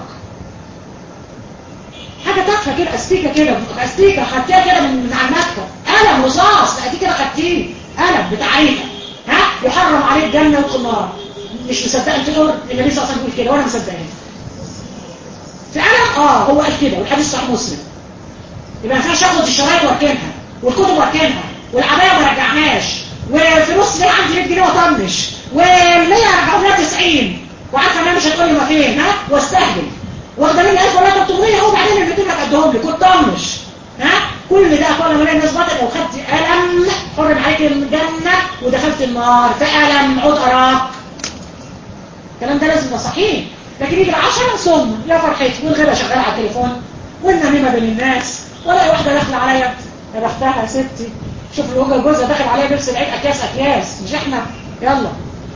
Speaker 4: حاجة تافهة كده استيكة كده استيكة خدتيها كده من من على المكتب قلم رصاص لقيتيه كده خدتيه قلم بتعريفة ها يحرم عليه الجنة والنار مش مصدقه انت تقول النبي صلى الله عليه وسلم يقول كده وانا مصدقه في قلم اه هو قال كده والحديث صحيح مسلم يبقى ما ينفعش اخد الشرايط واركنها والكتب واركنها والعبايه ما رجعناش وفلوس ليه عندي 100 جنيه واطنش واللي رجعوا لها 90 وعارفه انها مش هتقول لي ما فين ها واستهبل واخده مني 1000 ولا 300 اهو بعدين اللي بتبقى قدهم لي كنت طنش ها كل ده كل ما الناس بطل لو خدت قلم حرم عليك الجنه ودخلت النار في قلم عود اراك الكلام ده لازم يبقى صحيح لكن يجي العشرة ثم يا فرحتي والغيبه شغاله على التليفون والنميمه بين الناس ولا واحده داخله عليا يا بختها يا ستي شوف الوجه جوزها داخل عليا لبس العيد اكياس اكياس مش احنا يلا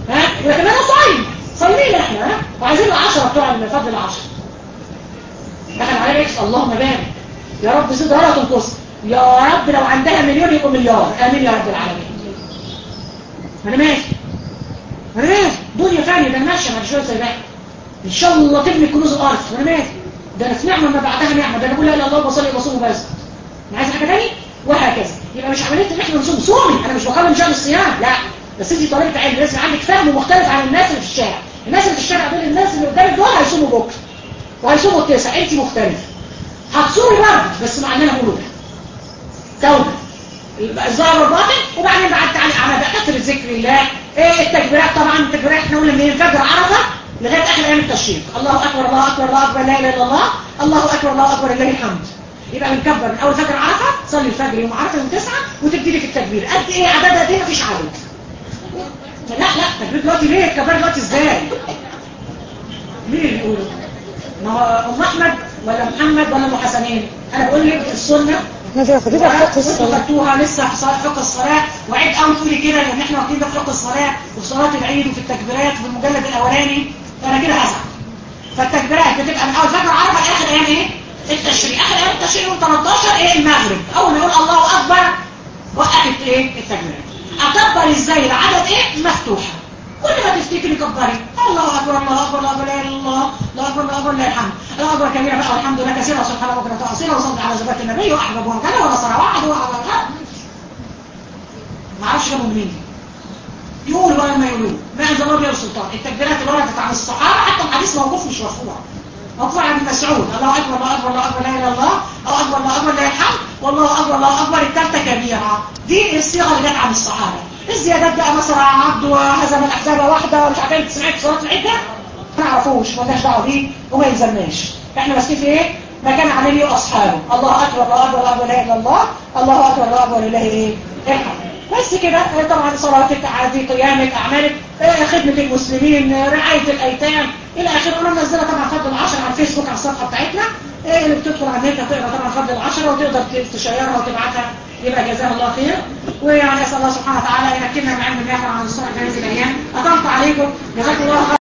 Speaker 4: ها ولكن انا صايم صايمين احنا ها وعايزين العشرة بتوع الفضل العشرة دخل عليه بيكس اللهم بارك يا رب زد ولا تنقص يا رب لو عندها مليون يبقوا مليار امين يا رب العالمين انا ماشي انا ماشي دنيا فانية ده انا ماشي مع شويه زي ده ان شاء الله تبني كنوز الارض وانا ماشي ده انا في نعمه ما بعدها نعمه ده انا بقول لا اله الا الله وبصلي وبصوم وبزكي انا عايز حاجه تاني وهكذا يبقى مش عمليه ان احنا نصوم صومي انا مش بقارن شان الصيام لا بس انت طريقه علم لازم عندك فهم مختلف عن الناس اللي في الشارع الناس اللي في الشارع دول الناس اللي قدامك دول هيصوموا بكره وهيصوموا التسع انت مختلف هتصومي برضه بس مع ان انا بقوله ده توبه الظاهر والباطن وبعدين بعد تعالي اعمال بقى كثره ذكر الله ايه التكبيرات طبعا التكبيرات احنا قلنا من فجر عرفه لغايه اخر ايام التشريق الله اكبر الله اكبر الله اكبر لا اله الا الله الله اكبر الله اكبر لله الحمد يبقى بنكبر من اول فجر عرفه تصلي الفجر يوم عرفه يوم تسعه وتبتدي في التكبير قد ايه عددها دي مفيش عدد لا لا تكبير دلوقتي ليه الكبار دلوقتي ازاي مين اللي بيقوله ما هو ام احمد ولا محمد ولا ام حسنين انا بقول لك السنه
Speaker 2: ماذا خدتها فقه الصلاة
Speaker 4: خدتوها لسه في صلاه فقه الصلاه وعيد قوي تقولي كده لان احنا واخدين ده في فقه الصلاه وفي صلاه العيد وفي التكبيرات وفي المجلد الاولاني فانا كده هزعل فالتكبيرات بتبقى من اول فجر عرفه لاخر ايام ايه التشريق اخر ايام التشريق يوم 13 ايه المغرب اول ما يقول الله اكبر وقفت ايه التكبيرات اكبر ازاي العدد ايه مفتوحه كل ما تفتكري كبري الله اكبر الله اكبر الله اكبر لا اله الا الله الله اكبر الله اكبر لا الحمد الله اكبر كبيرا بقى والحمد لله كثيرا وسبحان الله بكره واصيلا وصلي على زبات النبي واحبب وكذا ونصر واحد ما اعرفش جابوا منين دي يقول ولا ما يقولوا ما انزل الله بها السلطان التكبيرات اللي وردت عن الصحابه حتى الحديث موقوف مش مرفوع مرفوع عن ابن مسعود الله اكبر الله اكبر الله اكبر لا اله الا الله الله اكبر الله اكبر لا الحمد والله اكبر الله اكبر الثالثه كبيره دي الصيغه اللي جت عن الصحابه الزيادات بقى مثلا عبد وهزم الاحزاب واحده مش عارفين سمعت صلاه العيد ده ما نعرفوش ما لناش دعوه بيه وما يلزمناش احنا ماسكين في ايه ما كان عليه واصحابه الله اكبر الله اكبر الله اكبر لا اله الا الله الله اكبر الله اكبر لله ايه الحمد بس كده طبعا صلاتك عادي قيامك اعمالك خدمه المسلمين رعايه الايتام الى اخره انا منزله طبعا فضل العشر على الفيسبوك على الصفحه بتاعتنا اللي بتدخل على النت هتقرا طبعا فضل العشره وتقدر تشيرها وتبعتها يبقى جزاه الله خير ويعني اسال الله سبحانه وتعالى يمكننا من علم النافع عن الصالح في هذه الايام اطلت عليكم جزاكم الله خير